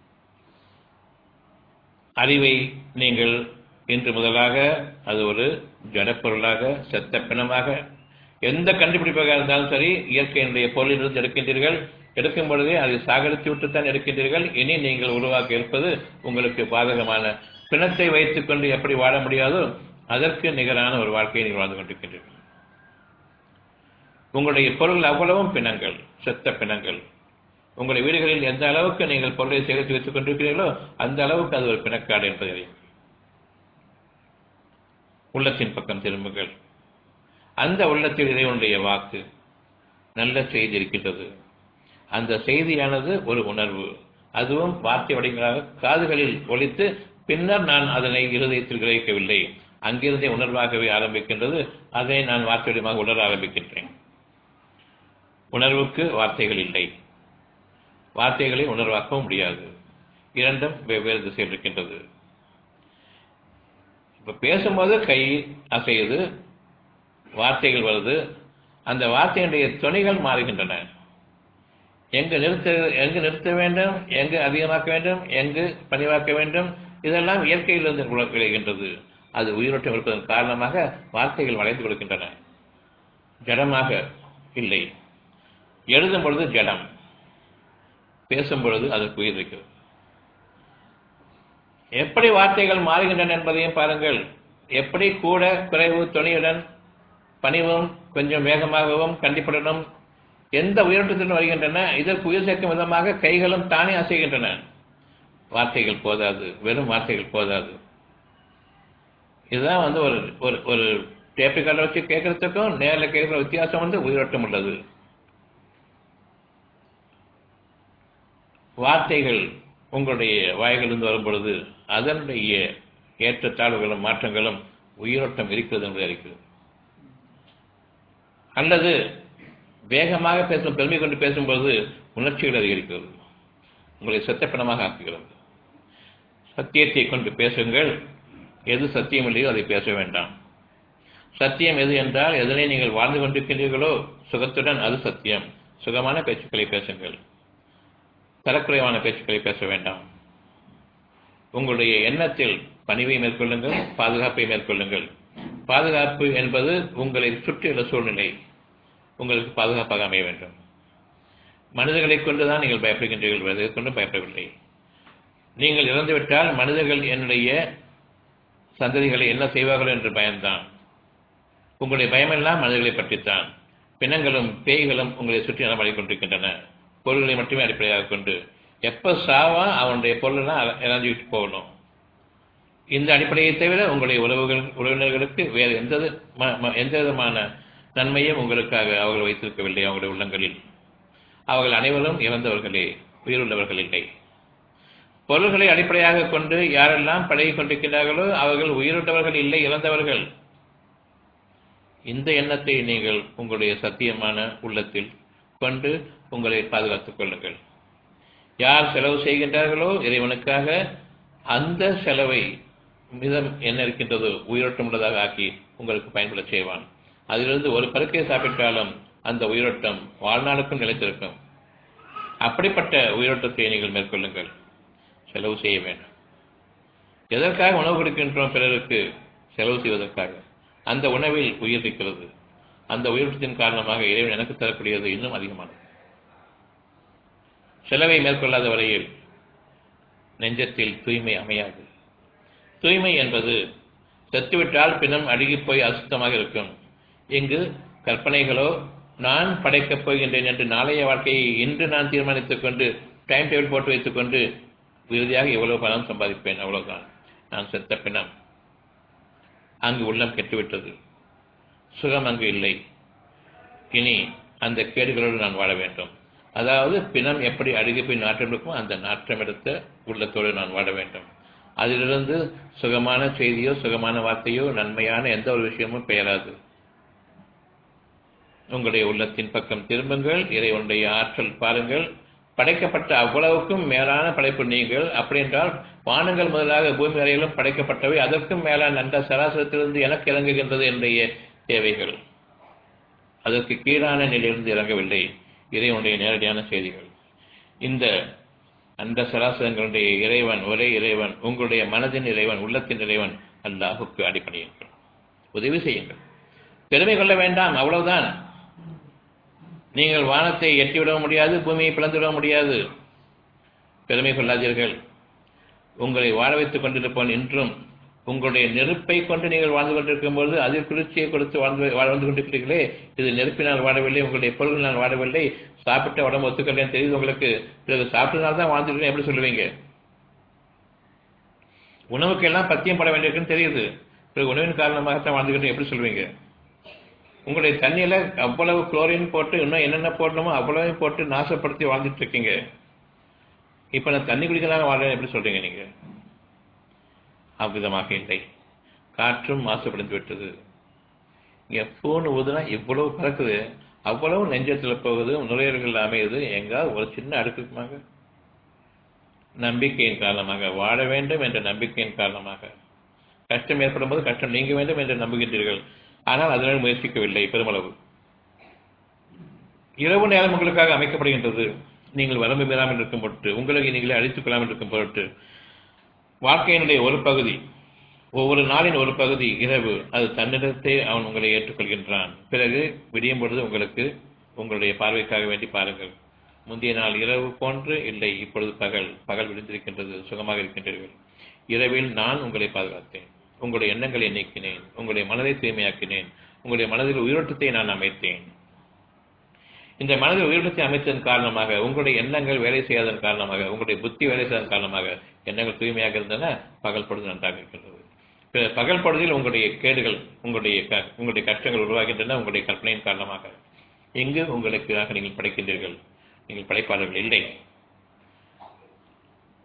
அறிவை நீங்கள் இன்று முதலாக அது ஒரு ஜடப்பொருளாக செத்த பிணமாக எந்த கண்டுபிடிப்பாக இருந்தாலும் சரி இயற்கையினுடைய பொருளிலிருந்து எடுக்கின்றீர்கள் எடுக்கும் பொழுதே அதை சாகரித்து விட்டுத்தான் எடுக்கின்றீர்கள் இனி நீங்கள் உருவாக்க இருப்பது உங்களுக்கு பாதகமான பிணத்தை வைத்துக் கொண்டு எப்படி வாழ முடியாதோ அதற்கு நிகரான ஒரு வாழ்க்கையை நீங்கள் வாழ்ந்து கொண்டிருக்கின்றீர்கள் உங்களுடைய பொருள் அவ்வளவும் பிணங்கள் செத்த பிணங்கள் உங்களுடைய வீடுகளில் எந்த அளவுக்கு நீங்கள் பொருளை சேகரித்து வைத்துக் கொண்டிருக்கிறீர்களோ அந்த அளவுக்கு அது ஒரு பிணக்காடு என்பதை அறியும் உள்ளத்தின் பக்கம் திரும்புங்கள் அந்த உள்ளத்தில் இறைவனுடைய வாக்கு நல்ல செய்தி இருக்கின்றது அந்த செய்தியானது ஒரு உணர்வு அதுவும் வார்த்தை வடிவங்களாக காதுகளில் ஒழித்து பின்னர் நான் அதனை இருதயத்தில் கிரகிக்கவில்லை அங்கிருந்தே உணர்வாகவே ஆரம்பிக்கின்றது அதை நான் வார்த்தை வடிவமாக உணர ஆரம்பிக்கின்றேன் உணர்வுக்கு வார்த்தைகள் இல்லை வார்த்தைகளை உணர்வாக்கவும் முடியாது இரண்டும் வெவ்வேறு திசையில் இருக்கின்றது இப்ப பேசும்போது கை அசையுது வார்த்தைகள் வருது அந்த வார்த்தையினுடைய துணைகள் மாறுகின்றன எங்கு நிறுத்த எங்கு நிறுத்த வேண்டும் எங்கு அதிகமாக்க வேண்டும் எங்கு பணிவாக்க வேண்டும் இதெல்லாம் இயற்கையிலிருந்து விளைகின்றது அது உயிரோட்டம் இருப்பதன் காரணமாக வார்த்தைகள் வளைந்து கொடுக்கின்றன ஜடமாக இல்லை எழுதும் பொழுது ஜடம் பேசும் பொழுது அதற்கு உயிர் இருக்கிறது எப்படி வார்த்தைகள் மாறுகின்றன என்பதையும் பாருங்கள் எப்படி கூட குறைவு துணியுடன் பணிவும் கொஞ்சம் வேகமாகவும் கண்டிப்புடனும் எந்த உயிரோட்டத்திலும் வருகின்றன இதற்கு உயிர் சேர்க்கும் விதமாக கைகளும் தானே அசைகின்றன வார்த்தைகள் போதாது வெறும் வார்த்தைகள் போதாது இதுதான் வந்து ஒரு ஒரு ஒரு டேப்பு கார்டை வச்சு கேட்கறதுக்கும் நேரில் கேட்குற வித்தியாசம் வந்து உயிரோட்டம் உள்ளது வார்த்தைகள் உங்களுடைய வாய்களிலிருந்து வரும் பொழுது அதனுடைய ஏற்றத்தாழ்வுகளும் மாற்றங்களும் உயிரோட்டம் இருக்கிறது என்பதை அறிக்கிறது அல்லது வேகமாக பேசும் பெருமை கொண்டு பேசும்போது உணர்ச்சிகள் அதிகரிக்கிறது உங்களை சத்தப்பணமாக ஆக்குகிறது சத்தியத்தை கொண்டு பேசுங்கள் எது சத்தியம் இல்லையோ அதை பேச வேண்டாம் சத்தியம் எது என்றால் எதனை நீங்கள் வாழ்ந்து கொண்டிருக்கின்றீர்களோ சுகத்துடன் அது சத்தியம் சுகமான பேச்சுக்களை பேசுங்கள் தரக்குறைவான பேச்சுக்களை பேச வேண்டாம் உங்களுடைய எண்ணத்தில் பணிவை மேற்கொள்ளுங்கள் பாதுகாப்பை மேற்கொள்ளுங்கள் பாதுகாப்பு என்பது உங்களை சுற்றியுள்ள சூழ்நிலை உங்களுக்கு பாதுகாப்பாக அமைய வேண்டும் மனிதர்களை கொண்டுதான் நீங்கள் பயப்படுகின்றீர்கள் எதை கொண்டும் பயப்படவில்லை நீங்கள் இறந்துவிட்டால் மனிதர்கள் என்னுடைய சந்ததிகளை என்ன செய்வார்கள் என்று பயம்தான் உங்களுடைய பயமெல்லாம் மனிதர்களை பற்றித்தான் பிணங்களும் பேய்களும் உங்களை சுற்றி நடமாடிக் கொண்டிருக்கின்றன பொருள்களை மட்டுமே அடிப்படையாக கொண்டு எப்ப சாவா அவனுடைய பொருளெல்லாம் இறந்துவிட்டு போகணும் இந்த அடிப்படையை தவிர உங்களுடைய உறவுகள் உறவினர்களுக்கு வேறு எந்த எந்த விதமான நன்மையும் உங்களுக்காக அவர்கள் வைத்திருக்கவில்லை அவங்களுடைய உள்ளங்களில் அவர்கள் அனைவரும் இறந்தவர்களே உயிருள்ளவர்கள் இல்லை பொருள்களை அடிப்படையாக கொண்டு யாரெல்லாம் பழகி கொண்டிருக்கிறார்களோ அவர்கள் உயிருள்ளவர்கள் இல்லை இறந்தவர்கள் இந்த எண்ணத்தை நீங்கள் உங்களுடைய சத்தியமான உள்ளத்தில் கொண்டு உங்களை பாதுகாத்துக் கொள்ளுங்கள் யார் செலவு செய்கின்றார்களோ இறைவனுக்காக அந்த செலவை மிதம் என்ன இருக்கின்றதோ உயிரோட்டம் உள்ளதாக ஆக்கி உங்களுக்கு பயன்பட செய்வான் அதிலிருந்து ஒரு பருக்கை சாப்பிட்டாலும் அந்த உயிரோட்டம் வாழ்நாளுக்கும் நிலைத்திருக்கும் அப்படிப்பட்ட உயிரோட்டத்தை நீங்கள் மேற்கொள்ளுங்கள் செலவு செய்ய வேண்டும் எதற்காக உணவு கொடுக்கின்றோம் பிறருக்கு செலவு செய்வதற்காக அந்த உணவில் உயிர் இருக்கிறது அந்த உயிரோட்டத்தின் காரணமாக இறைவன் எனக்கு தரக்கூடியது இன்னும் அதிகமானது செலவை மேற்கொள்ளாத வரையில் நெஞ்சத்தில் தூய்மை அமையாது தூய்மை என்பது செத்துவிட்டால் பின்னம் அழுகிப் போய் அசுத்தமாக இருக்கும் இங்கு கற்பனைகளோ நான் படைக்கப் போகின்றேன் என்று நாளைய வாழ்க்கையை இன்று நான் தீர்மானித்துக் கொண்டு டைம் டேபிள் போட்டு வைத்துக் கொண்டு இறுதியாக எவ்வளவு பணம் சம்பாதிப்பேன் அவ்வளவுதான் நான் செத்த பிணம் அங்கு உள்ளம் கெட்டுவிட்டது சுகம் அங்கு இல்லை இனி அந்த கேடுகளோடு நான் வாழ வேண்டும் அதாவது பிணம் எப்படி அழுகி போய் நாற்றம் இருக்குமோ அந்த நாற்றம் எடுத்த உள்ளத்தோடு நான் வாழ வேண்டும் அதிலிருந்து சுகமான செய்தியோ சுகமான வார்த்தையோ நன்மையான எந்த ஒரு விஷயமும் பெயராது உங்களுடைய உள்ளத்தின் பக்கம் திரும்புங்கள் இறைவனுடைய ஆற்றல் பாருங்கள் படைக்கப்பட்ட அவ்வளவுக்கும் மேலான படைப்பு நீங்கள் அப்படி என்றால் வானங்கள் முதலாக பூமி வரையிலும் படைக்கப்பட்டவை அதற்கும் மேலான அந்த சராசரத்திலிருந்து எனக்கு இறங்குகின்றது என்னுடைய தேவைகள் அதற்கு கீழான நிலையிலிருந்து இறங்கவில்லை இறைவனுடைய நேரடியான செய்திகள் இந்த அந்த சராசரங்களுடைய இறைவன் ஒரே இறைவன் உங்களுடைய மனதின் இறைவன் உள்ளத்தின் இறைவன் அல்லாஹுக்கு அடிப்படையுங்கள் உதவி செய்யுங்கள் பெருமை கொள்ள வேண்டாம் அவ்வளவுதான் நீங்கள் வானத்தை எட்டிவிட முடியாது பூமியை பிளந்துவிட முடியாது பெருமை கொள்ளாதீர்கள் உங்களை வாழ வைத்துக் கொண்டிருப்பவன் இன்றும் உங்களுடைய நெருப்பை கொண்டு நீங்கள் வாழ்ந்து கொண்டிருக்கும் போது அதில் குளிர்ச்சியை கொடுத்து வாழ்ந்து வாழ்ந்து கொண்டிருக்கிறீர்களே இது நெருப்பினால் வாழவில்லை உங்களுடைய பொருள்களால் வாழவில்லை சாப்பிட்ட உடம்பு ஒத்துக்கலைன்னு தெரியுது உங்களுக்கு பிறகு சாப்பிட்டதுனால தான் வாழ்ந்துருக்கேன் எப்படி சொல்லுவீங்க உணவுக்கு எல்லாம் பத்தியம் பட வேண்டியிருக்குன்னு தெரியுது பிறகு உணவின் காரணமாகத்தான் வாழ்ந்துக்கிட்டு எப்படி சொல்லுவீங்க உங்களுடைய தண்ணியில அவ்வளவு குளோரின் போட்டு இன்னும் என்னென்ன போடணுமோ அவ்வளவு போட்டு நாசப்படுத்தி வாழ்ந்துட்டு இருக்கீங்க இப்ப நான் தண்ணி குடிக்கலாம் வாழ்றேன் எப்படி சொல்றீங்க நீங்க அவ்விதமாக இல்லை காற்றும் மாசுபடுத்தி விட்டது இங்க பூன்னு ஊதுனா இவ்வளவு பறக்குது அவ்வளவு நெஞ்சத்துல போகுது நுரையீரல்கள் அமையுது எங்காவது ஒரு சின்ன அடுக்குமாங்க நம்பிக்கையின் காரணமாக வாழ வேண்டும் என்ற நம்பிக்கையின் காரணமாக கஷ்டம் ஏற்படும் போது கஷ்டம் நீங்க வேண்டும் என்று நம்புகின்றீர்கள் ஆனால் அதனால் முயற்சிக்கவில்லை பெருமளவு இரவு நேரம் உங்களுக்காக அமைக்கப்படுகின்றது நீங்கள் வரம்பு பெறாமல் இருக்கும் பொருட்டு உங்களுக்கு நீங்களே அழித்துக் கொள்ளாமல் இருக்கும் பொருட்டு வாழ்க்கையினுடைய ஒரு பகுதி ஒவ்வொரு நாளின் ஒரு பகுதி இரவு அது தன்னிடத்தை அவன் உங்களை ஏற்றுக்கொள்கின்றான் பிறகு விடியும் பொழுது உங்களுக்கு உங்களுடைய பார்வைக்காக வேண்டி பாருங்கள் முந்தைய நாள் இரவு போன்று இல்லை இப்பொழுது பகல் பகல் விழுந்திருக்கின்றது சுகமாக இருக்கின்றீர்கள் இரவில் நான் உங்களை பாதுகாத்தேன் உங்களுடைய எண்ணங்களை நீக்கினேன் உங்களுடைய மனதை தூய்மையாக்கினேன் உங்களுடைய மனதில் உயிரோட்டத்தை நான் அமைத்தேன் இந்த மனதில் உயிரோட்டத்தை அமைத்ததன் காரணமாக உங்களுடைய எண்ணங்கள் வேலை செய்யாததன் காரணமாக உங்களுடைய புத்தி வேலை செய்யாதன் காரணமாக எண்ணங்கள் தூய்மையாக இருந்தன பகல் பொழுது நன்றாக இருக்கின்றது பகல் பொழுதில் உங்களுடைய கேடுகள் உங்களுடைய உங்களுடைய கஷ்டங்கள் உருவாகின்றன உங்களுடைய கற்பனையின் காரணமாக எங்கு உங்களுக்காக நீங்கள் படைக்கின்றீர்கள் நீங்கள் படைப்பாளர்கள் இல்லை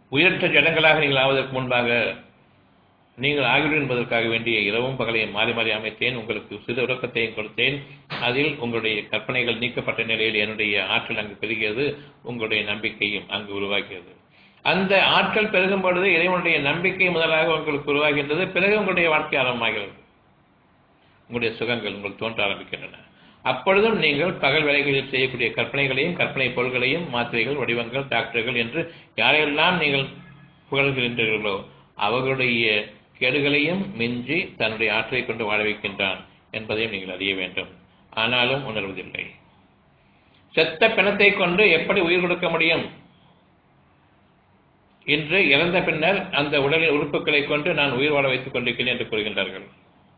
உயிரற்ற ஜடங்களாக நீங்கள் ஆவதற்கு முன்பாக நீங்கள் ஆகிவிடும் என்பதற்காக வேண்டிய இரவும் பகலையும் மாறி மாறி அமைத்தேன் உங்களுக்கு சிறு உறக்கத்தையும் கொடுத்தேன் அதில் உங்களுடைய கற்பனைகள் நீக்கப்பட்ட நிலையில் என்னுடைய ஆற்றல் அங்கு பெருகியது உங்களுடைய நம்பிக்கையும் அங்கு உருவாகியது அந்த ஆற்றல் பெருகும் பொழுது இறைவனுடைய நம்பிக்கை முதலாக உங்களுக்கு உருவாகின்றது பிறகு உங்களுடைய வாழ்க்கை ஆரம்பமாகிறது உங்களுடைய சுகங்கள் உங்களுக்கு தோன்ற ஆரம்பிக்கின்றன அப்பொழுதும் நீங்கள் பகல் வேலைகளில் செய்யக்கூடிய கற்பனைகளையும் கற்பனை பொருள்களையும் மாத்திரைகள் வடிவங்கள் டாக்டர்கள் என்று யாரையெல்லாம் நீங்கள் புகழ்கின்றீர்களோ அவர்களுடைய கேடுகளையும் மிஞ்சி தன்னுடைய ஆற்றலை கொண்டு வாழ வைக்கின்றான் என்பதையும் நீங்கள் அறிய வேண்டும் ஆனாலும் உணர்வதில்லை செத்த பிணத்தை கொண்டு எப்படி உயிர் கொடுக்க முடியும் இன்று இறந்த பின்னர் அந்த உடலின் உறுப்புகளை கொண்டு நான் உயிர் வாழ வைத்துக் கொண்டிருக்கிறேன் என்று கூறுகின்றார்கள்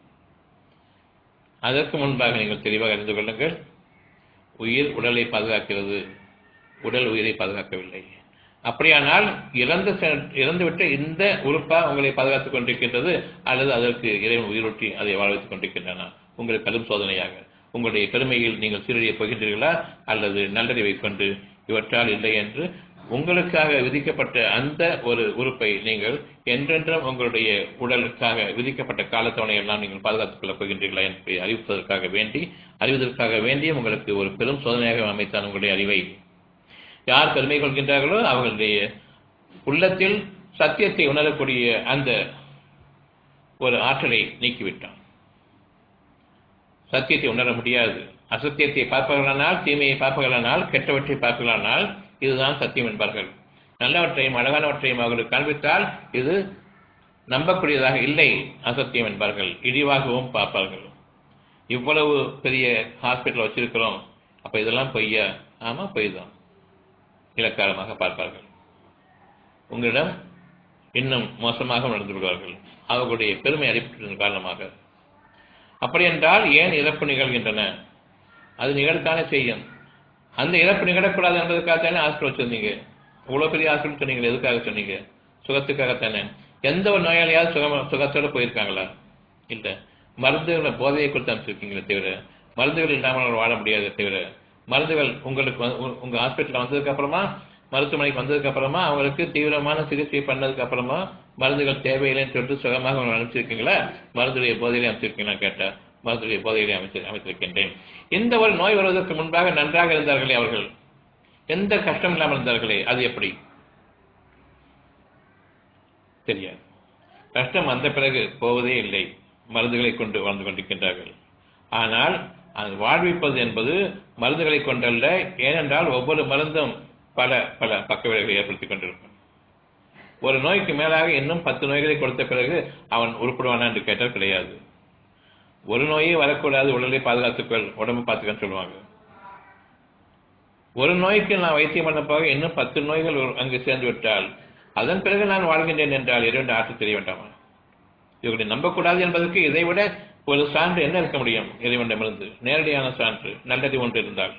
அதற்கு முன்பாக நீங்கள் தெளிவாக அறிந்து கொள்ளுங்கள் உயிர் உடலை பாதுகாக்கிறது உடல் உயிரை பாதுகாக்கவில்லை அப்படியானால் இறந்து இறந்துவிட்ட இந்த உறுப்பா உங்களை பாதுகாத்துக் கொண்டிருக்கின்றது அல்லது அதற்கு இறைவன் உயிரூட்டி அதை வாழ வைத்துக் கொண்டிருக்கின்றன உங்களுக்கு கடும் சோதனையாக உங்களுடைய பெருமையில் நீங்கள் சீரழியப் போகின்றீர்களா அல்லது நல்லறிவை கொண்டு இவற்றால் இல்லை என்று உங்களுக்காக விதிக்கப்பட்ட அந்த ஒரு உறுப்பை நீங்கள் என்றென்றும் உங்களுடைய உடலுக்காக விதிக்கப்பட்ட காலத்தவணை எல்லாம் நீங்கள் பாதுகாத்துக் கொள்ளப் போகின்றீர்களா என்பதை அறிவிப்பதற்காக வேண்டி அறிவதற்காக வேண்டியும் உங்களுக்கு ஒரு பெரும் சோதனையாக அமைத்தான் உங்களுடைய அறிவை யார் பெருமை கொள்கின்றார்களோ அவர்களுடைய உள்ளத்தில் சத்தியத்தை உணரக்கூடிய அந்த ஒரு ஆற்றலை நீக்கிவிட்டான் சத்தியத்தை உணர முடியாது அசத்தியத்தை பார்ப்பவர்களானால் தீமையை பார்ப்பவர்களானால் கெட்டவற்றை பார்ப்பவர்களானால் இதுதான் சத்தியம் என்பார்கள் நல்லவற்றையும் அழகானவற்றையும் அவர்களுக்கு காண்பித்தால் இது நம்பக்கூடியதாக இல்லை அசத்தியம் என்பார்கள் இழிவாகவும் பார்ப்பார்கள் இவ்வளவு பெரிய ஹாஸ்பிட்டல் வச்சிருக்கிறோம் அப்ப இதெல்லாம் பொய்யா ஆமா பொய் தான் இலக்காரமாக பார்ப்பார்கள் உங்களிடம் இன்னும் மோசமாக நடந்து விடுவார்கள் அவர்களுடைய பெருமை அடிப்பட்டதன் காரணமாக அப்படி என்றால் ஏன் இறப்பு நிகழ்கின்றன அது நிகழ்த்தானே செய்யும் அந்த இறப்பு நிகழக்கூடாது என்பதற்காகத்தானே ஹாஸ்பிட்டல் வச்சிருந்தீங்க இவ்வளவு பெரிய ஹாஸ்பிட்டல் சொன்னீங்க எதுக்காக சொன்னீங்க சுகத்துக்காகத்தானே எந்த ஒரு நோயாளியாவது சுகம் சுகத்தோடு போயிருக்காங்களா இல்லை மருந்துகளை போதையை கொடுத்து அமைச்சிருக்கீங்களே தவிர மருந்துகள் இல்லாமல் அவர் வாழ முடியாத தவிர மருந்துகள் உங்களுக்கு உங்க ஹாஸ்பிட்டல் வந்ததுக்கு அப்புறமா மருத்துவமனைக்கு வந்ததுக்கு அப்புறமா அவங்களுக்கு தீவிரமான சிகிச்சை பண்ணதுக்கு அப்புறமா மருந்துகள் தேவையில்லைன்னு சொல்லிட்டு சுகமாக அவங்க அனுப்பிச்சிருக்கீங்களா மருந்துடைய போதையிலே அமைச்சிருக்கீங்களா கேட்டா மருந்துடைய போதையிலே அமைச்சு அமைத்திருக்கின்றேன் இந்த ஒரு நோய் வருவதற்கு முன்பாக நன்றாக இருந்தார்களே அவர்கள் எந்த கஷ்டம் இல்லாமல் இருந்தார்களே அது எப்படி தெரியாது கஷ்டம் வந்த பிறகு போவதே இல்லை மருந்துகளை கொண்டு வாழ்ந்து கொண்டிருக்கின்றார்கள் ஆனால் அது வாழ்விப்பது என்பது மருந்துகளை கொண்டல்ல ஏனென்றால் ஒவ்வொரு மருந்தும் பல பல பக்க விளைவுகளை ஏற்படுத்திக் கொண்டிருக்கும் ஒரு நோய்க்கு மேலாக இன்னும் பத்து நோய்களை கொடுத்த பிறகு அவன் உருப்படுவானா என்று கேட்டால் கிடையாது ஒரு நோயே வரக்கூடாது உடலை பாதுகாத்துக்கொள் உடம்பு பார்த்துக்கன்னு சொல்லுவாங்க ஒரு நோய்க்கு நான் வைத்தியம் பண்ண போக இன்னும் பத்து நோய்கள் அங்கு சேர்ந்து விட்டால் அதன் பிறகு நான் வாழ்கின்றேன் என்றால் இரண்டு ஆற்று தெரிய வேண்டாமா இவர்களை நம்பக்கூடாது என்பதற்கு இதை விட ஒரு சான்று என்ன இருக்க முடியும் இறைவனிடமிருந்து நேரடியான சான்று நல்லது ஒன்று இருந்தால்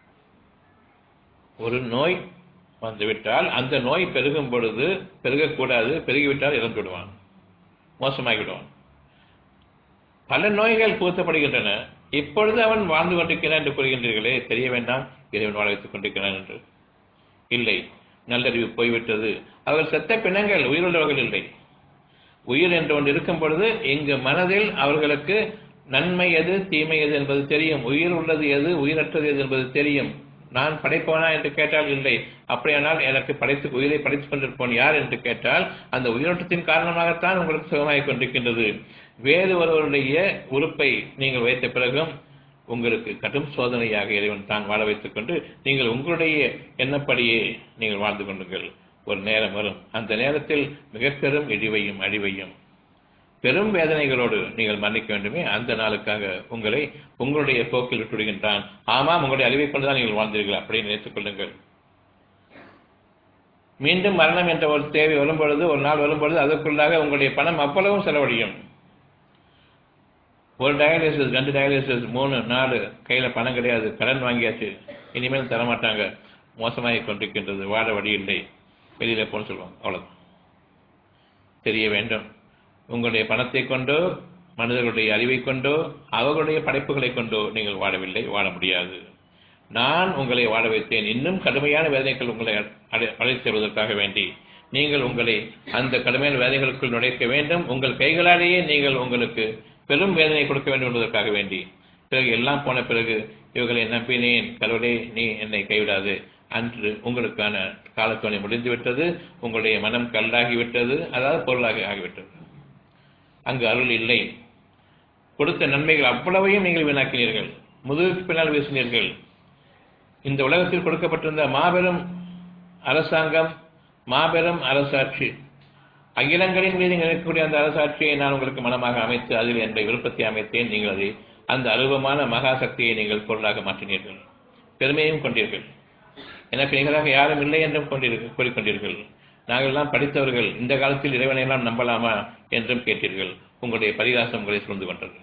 ஒரு நோய் வந்துவிட்டால் அந்த நோய் பெருகும் பொழுது பெருகக்கூடாது பெருகிவிட்டால் இறந்து விடுவான் மோசமாகிவிடுவான் பல நோய்கள் பூத்தப்படுகின்றன இப்பொழுது அவன் வாழ்ந்து கொண்டிருக்கிறான் என்று கூறுகின்றீர்களே தெரிய வேண்டாம் இறைவன் வாழ வைத்துக் கொண்டிருக்கிறான் என்று இல்லை நல்லறிவு போய்விட்டது அவர்கள் செத்த பிணங்கள் உயிருள்ளவர்கள் இல்லை உயிர் என்று ஒன்று இருக்கும் பொழுது இங்கு மனதில் அவர்களுக்கு நன்மை எது தீமை எது என்பது தெரியும் உயிர் உள்ளது எது உயிரற்றது எது என்பது தெரியும் நான் படைப்பவனா என்று கேட்டால் இல்லை அப்படியானால் எனக்கு படைத்து உயிரை படைத்துக் கொண்டிருப்போன் யார் என்று கேட்டால் அந்த உயிரோட்டத்தின் காரணமாகத்தான் உங்களுக்கு சுகமாகிக் கொண்டிருக்கின்றது வேறு ஒருவருடைய உறுப்பை நீங்கள் வைத்த பிறகும் உங்களுக்கு கடும் சோதனையாக இறைவன் தான் வாழ வைத்துக் கொண்டு நீங்கள் உங்களுடைய எண்ணப்படியே நீங்கள் வாழ்ந்து கொண்டுங்கள் ஒரு நேரம் வரும் அந்த நேரத்தில் மிக பெரும் இழிவையும் அழிவையும் பெரும் வேதனைகளோடு நீங்கள் மன்னிக்க வேண்டுமே அந்த நாளுக்காக உங்களை உங்களுடைய போக்கில் விட்டுவிடுகின்றான் ஆமாம் உங்களுடைய அழிவை கொண்டுதான் நீங்கள் வாழ்ந்தீர்கள் அப்படி நினைத்துக் கொள்ளுங்கள் மீண்டும் மரணம் என்ற ஒரு தேவை வரும்பொழுது ஒரு நாள் வரும்பொழுது அதற்குள்ளாக உங்களுடைய பணம் அவ்வளவும் செலவழியும் ஒரு டயாலிசிஸ் ரெண்டு டயாலிசிஸ் மூணு நாலு கையில் பணம் கிடையாது கடன் வாங்கியாச்சு இனிமேல் தரமாட்டாங்க மோசமாகி கொண்டிருக்கின்றது வாழ வழி இல்லை வெளியில போன்னு சொல்லுவாங்க அவ்வளவுதான் தெரிய வேண்டும் உங்களுடைய பணத்தை கொண்டோ மனிதர்களுடைய அறிவை கொண்டோ அவர்களுடைய படைப்புகளை கொண்டோ நீங்கள் வாழவில்லை வாழ முடியாது நான் உங்களை வாழ வைத்தேன் இன்னும் கடுமையான வேதனைகள் உங்களை அழை செல்வதற்காக வேண்டி நீங்கள் உங்களை அந்த கடுமையான வேதனைகளுக்குள் நுழைக்க வேண்டும் உங்கள் கைகளாலேயே நீங்கள் உங்களுக்கு பெரும் வேதனை கொடுக்க வேண்டும் என்பதற்காக வேண்டி பிறகு எல்லாம் போன பிறகு இவர்களை நம்பினேன் கடவுளே நீ என்னை கைவிடாது அன்று உங்களுக்கான காலத்தோணி முடிந்துவிட்டது உங்களுடைய மனம் கல்லாகிவிட்டது அதாவது பொருளாக ஆகிவிட்டது அங்கு அருள் இல்லை கொடுத்த நன்மைகள் அவ்வளவையும் நீங்கள் வீணாக்கினீர்கள் முதுகுக்கு பின்னால் வீசினீர்கள் இந்த உலகத்தில் கொடுக்கப்பட்டிருந்த மாபெரும் அரசாங்கம் மாபெரும் அரசாட்சி அகிலங்களின் மீது இருக்கக்கூடிய அந்த அரசாட்சியை நான் உங்களுக்கு மனமாக அமைத்து அதில் என்னுடைய விருப்பத்தை அமைத்தேன் நீங்கள் அதை அந்த அருவமான மகா சக்தியை நீங்கள் பொருளாக மாற்றினீர்கள் பெருமையும் கொண்டீர்கள் எனக்கு நிகராக யாரும் இல்லை என்றும் கொண்டீர்கள் கூறிக்கொண்டீர்கள் நாங்கள் எல்லாம் படித்தவர்கள் இந்த காலத்தில் இறைவனை எல்லாம் நம்பலாமா என்றும் கேட்டீர்கள் உங்களுடைய பரிகாசம் உங்களை சூழ்ந்து கொண்டது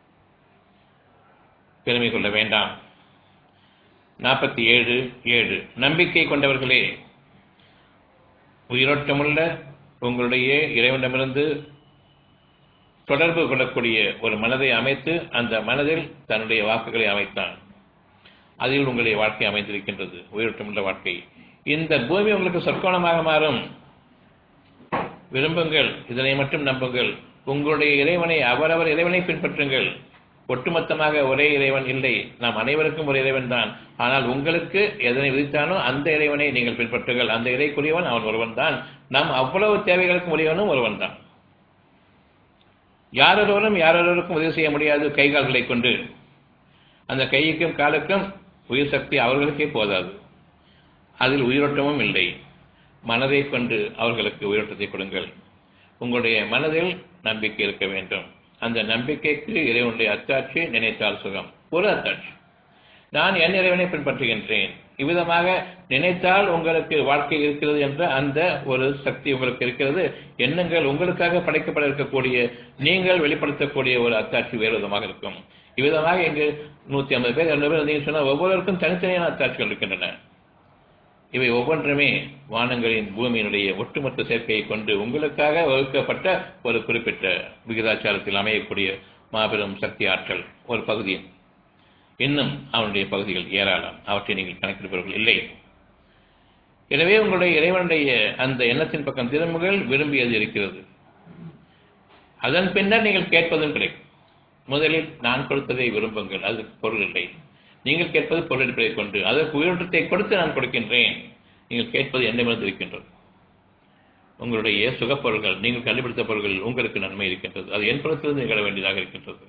பெருமை கொள்ள வேண்டாம் நாற்பத்தி ஏழு ஏழு நம்பிக்கை கொண்டவர்களே உயிரோட்டமுள்ள உங்களுடைய இறைவனிடமிருந்து தொடர்பு கொள்ளக்கூடிய ஒரு மனதை அமைத்து அந்த மனதில் தன்னுடைய வாக்குகளை அமைத்தான் அதில் உங்களுடைய வாழ்க்கை அமைந்திருக்கின்றது உயிரோட்டமுள்ள வாழ்க்கை இந்த பூமி உங்களுக்கு சொற்கோணமாக மாறும் விரும்புங்கள் இதனை மட்டும் நம்புங்கள் உங்களுடைய இறைவனை அவரவர் இறைவனை பின்பற்றுங்கள் ஒட்டுமொத்தமாக ஒரே இறைவன் இல்லை நாம் அனைவருக்கும் ஒரு இறைவன் தான் ஆனால் உங்களுக்கு எதனை விதித்தானோ அந்த இறைவனை நீங்கள் பின்பற்றுங்கள் அந்த இறைக்குரியவன் அவன் ஒருவன் தான் நாம் அவ்வளவு தேவைகளுக்கும் உரியவனும் ஒருவன் தான் யாரொருவரும் யாரொருவருக்கும் உதவி செய்ய முடியாது கைகால்களை கொண்டு அந்த கைக்கும் காலுக்கும் உயிர் சக்தி அவர்களுக்கே போதாது அதில் உயிரோட்டமும் இல்லை மனதை கொண்டு அவர்களுக்கு உயிரோட்டத்தை கொடுங்கள் உங்களுடைய மனதில் நம்பிக்கை இருக்க வேண்டும் அந்த நம்பிக்கைக்கு இறைவனுடைய அத்தாட்சி நினைத்தால் சுகம் ஒரு அத்தாட்சி நான் என் இறைவனை பின்பற்றுகின்றேன் இவ்விதமாக நினைத்தால் உங்களுக்கு வாழ்க்கை இருக்கிறது என்ற அந்த ஒரு சக்தி உங்களுக்கு இருக்கிறது எண்ணங்கள் உங்களுக்காக படைக்கப்பட இருக்கக்கூடிய நீங்கள் வெளிப்படுத்தக்கூடிய ஒரு அத்தாட்சி வேறு விதமாக இருக்கும் இவ்விதமாக இங்கு நூத்தி ஐம்பது பேர் இரண்டு பேர் நீங்க சொன்னால் ஒவ்வொருவருக்கும் தனித்தனியான அத்தாட்சிகள் இருக்கின்றன இவை ஒவ்வொன்றுமே வானங்களின் பூமியினுடைய ஒட்டுமொத்த சேர்க்கையை கொண்டு உங்களுக்காக வகுக்கப்பட்ட ஒரு குறிப்பிட்ட விகிதாச்சாரத்தில் அமையக்கூடிய மாபெரும் சக்தி ஆற்றல் ஒரு பகுதி இன்னும் அவனுடைய பகுதிகள் ஏராளம் அவற்றை நீங்கள் கணக்கெடுப்பவர்கள் இல்லை எனவே உங்களுடைய இறைவனுடைய அந்த எண்ணத்தின் பக்கம் திரும்புகள் விரும்பியது இருக்கிறது அதன் பின்னர் நீங்கள் கேட்பதும் கிடைக்கும் முதலில் நான் கொடுத்ததை விரும்புங்கள் அது பொருள் இல்லை நீங்கள் கேட்பது பொருளெடுப்பதை கொண்டு அதற்கு உயிரோட்டத்தை கொடுத்து நான் கொடுக்கின்றேன் நீங்கள் கேட்பது என்னிடமிருந்து இருக்கின்றது உங்களுடைய சுகப்பொருள்கள் நீங்கள் கண்டுபிடித்த பொருள்கள் உங்களுக்கு நன்மை இருக்கின்றது அது என் புறத்திலிருந்து நிகழ வேண்டியதாக இருக்கின்றது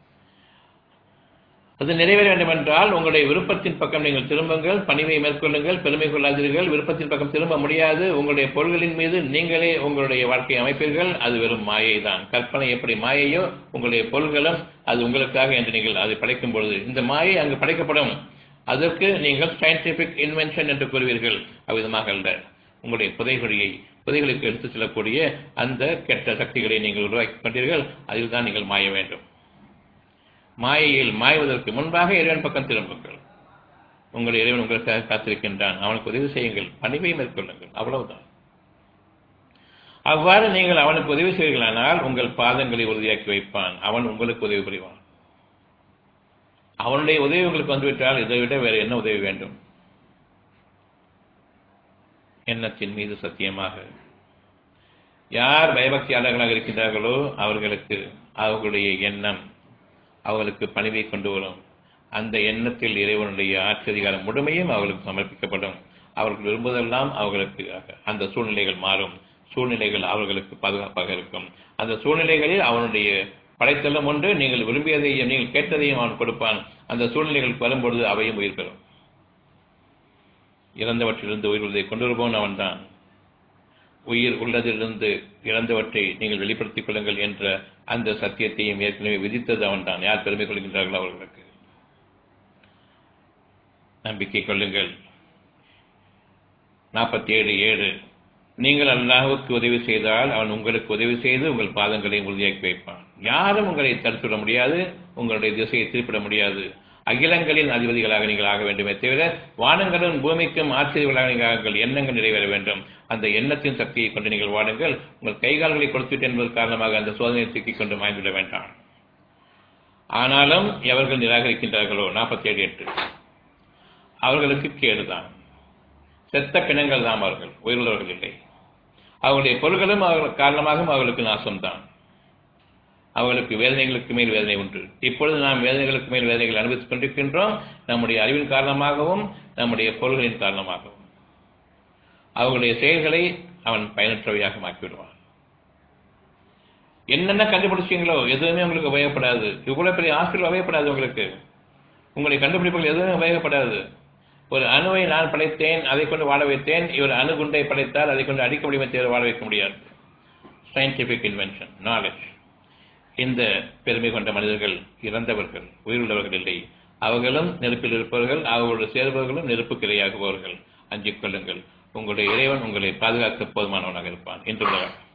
அது நிறைவேற வேண்டும் என்றால் உங்களுடைய விருப்பத்தின் பக்கம் நீங்கள் திரும்புங்கள் பணிவை மேற்கொள்ளுங்கள் பெருமை கொள்ளாதீர்கள் விருப்பத்தின் பக்கம் திரும்ப முடியாது உங்களுடைய பொருள்களின் மீது நீங்களே உங்களுடைய வாழ்க்கையை அமைப்பீர்கள் அது வெறும் மாயை தான் கற்பனை எப்படி மாயையோ உங்களுடைய பொருள்களும் அது உங்களுக்காக என்று நீங்கள் அதை படைக்கும் பொழுது இந்த மாயை அங்கு படைக்கப்படும் அதற்கு நீங்கள் சயின்டிபிக் இன்வென்ஷன் என்று கூறுவீர்கள் அவ்விதமாக அல்ல உங்களுடைய புதைகுழியை புதைகளுக்கு எடுத்துச் செல்லக்கூடிய அந்த கெட்ட சக்திகளை நீங்கள் உருவாக்கி கொண்டீர்கள் அதில் தான் நீங்கள் மாய வேண்டும் மாயையில் மாய்வதற்கு முன்பாக இறைவன் பக்கம் திரும்புங்கள் உங்கள் இறைவன் உங்களுக்காக காத்திருக்கின்றான் அவனுக்கு உதவி செய்யுங்கள் பணிவை மேற்கொள்ளுங்கள் அவ்வளவுதான் அவ்வாறு நீங்கள் அவனுக்கு உதவி செய்வீர்களானால் உங்கள் பாதங்களை உறுதியாக்கி வைப்பான் அவன் உங்களுக்கு உதவி புரிவான் அவனுடைய உதவி உங்களுக்கு வந்துவிட்டால் இதை விட வேறு என்ன உதவி வேண்டும் எண்ணத்தின் மீது சத்தியமாக யார் பயபக்தியாளர்களாக இருக்கின்றார்களோ அவர்களுக்கு அவர்களுடைய எண்ணம் அவர்களுக்கு பணிவை கொண்டு வரும் அந்த எண்ணத்தில் இறைவனுடைய ஆட்சி அதிகாரம் முழுமையும் அவர்களுக்கு சமர்ப்பிக்கப்படும் அவர்கள் விரும்புவதெல்லாம் அவர்களுக்கு அந்த சூழ்நிலைகள் மாறும் சூழ்நிலைகள் அவர்களுக்கு பாதுகாப்பாக இருக்கும் அந்த சூழ்நிலைகளில் அவனுடைய படைத்தளம் ஒன்று நீங்கள் விரும்பியதையும் நீங்கள் கேட்டதையும் அவன் கொடுப்பான் அந்த சூழ்நிலைகள் வரும்பொழுது அவையும் உயிர் பெறும் இறந்தவற்றிலிருந்து உயிர் உள்ளதை கொண்டு வருபவன் அவன்தான் உயிர் உள்ளதிலிருந்து இறந்தவற்றை நீங்கள் வெளிப்படுத்திக் கொள்ளுங்கள் என்ற அந்த சத்தியத்தையும் ஏற்கனவே விதித்தது அவன்தான் யார் பெருமை கொள்கின்றார்களோ அவர்களுக்கு நம்பிக்கை கொள்ளுங்கள் நாற்பத்தி ஏழு ஏழு நீங்கள் அல்லாஹுக்கு உதவி செய்தால் அவன் உங்களுக்கு உதவி செய்து உங்கள் பாதங்களை உறுதியாக்கி வைப்பான் யாரும் உங்களை தடுத்துவிட முடியாது உங்களுடைய திசையை திருப்பிட முடியாது அகிலங்களின் அதிபதிகளாக நீங்கள் ஆக வேண்டுமே தவிர வானங்களும் பூமிக்கும் ஆச்சரியர்களாக நீங்கள் ஆகுங்கள் எண்ணங்கள் நிறைவேற வேண்டும் அந்த எண்ணத்தின் சக்தியை கொண்டு நீங்கள் வாடுங்கள் உங்கள் கைகால்களை கொடுத்துவிட்டு என்பது காரணமாக அந்த சோதனையை தூக்கிக் கொண்டு மாய்ந்துவிட வேண்டாம் ஆனாலும் எவர்கள் நிராகரிக்கின்றார்களோ நாற்பத்தி ஏழு எட்டு அவர்களுக்கு கேடுதான் செத்த பிணங்கள் தான் அவர்கள் உயிருள்ளவர்கள் இல்லை அவர்களுடைய பொருள்களும் அவர்கள் காரணமாகவும் அவர்களுக்கு நாசம்தான் அவர்களுக்கு வேதனைகளுக்கு மேல் வேதனை உண்டு இப்பொழுது நாம் வேதனைகளுக்கு மேல் வேதனைகள் அனுபவித்துக் கொண்டிருக்கின்றோம் நம்முடைய அறிவின் காரணமாகவும் நம்முடைய பொருள்களின் காரணமாகவும் அவர்களுடைய செயல்களை அவன் பயனற்றவையாக மாற்றிவிடுவான் என்னென்ன கண்டுபிடிச்சீங்களோ எதுவுமே உங்களுக்கு உபயோகப்படாது இவ்வளவு பெரிய ஹாஸ்பிட்டல் உபயோகப்படாது உங்களுக்கு உங்களுடைய கண்டுபிடிப்புகள் எதுவுமே உபயோகப்படாது ஒரு அணுவை நான் படைத்தேன் அதை கொண்டு வாழ வைத்தேன் இவர் அணுகுண்டை படைத்தால் அதை கொண்டு அடிக்க முடியுமே தவிர வாழ வைக்க முடியாது சயின்டிபிக் இன்வென்ஷன் நாலேஜ் இந்த பெருமை கொண்ட மனிதர்கள் இறந்தவர்கள் உயிருள்ளவர்கள் இல்லை அவர்களும் நெருப்பில் இருப்பவர்கள் அவர்களோடு சேர்பவர்களும் நெருப்புக்கு இரையாகுபவர்கள் அஞ்சிக் கொள்ளுங்கள் உங்களுடைய இறைவன் உங்களை பாதுகாக்க போதுமானவனாக இருப்பான் என்று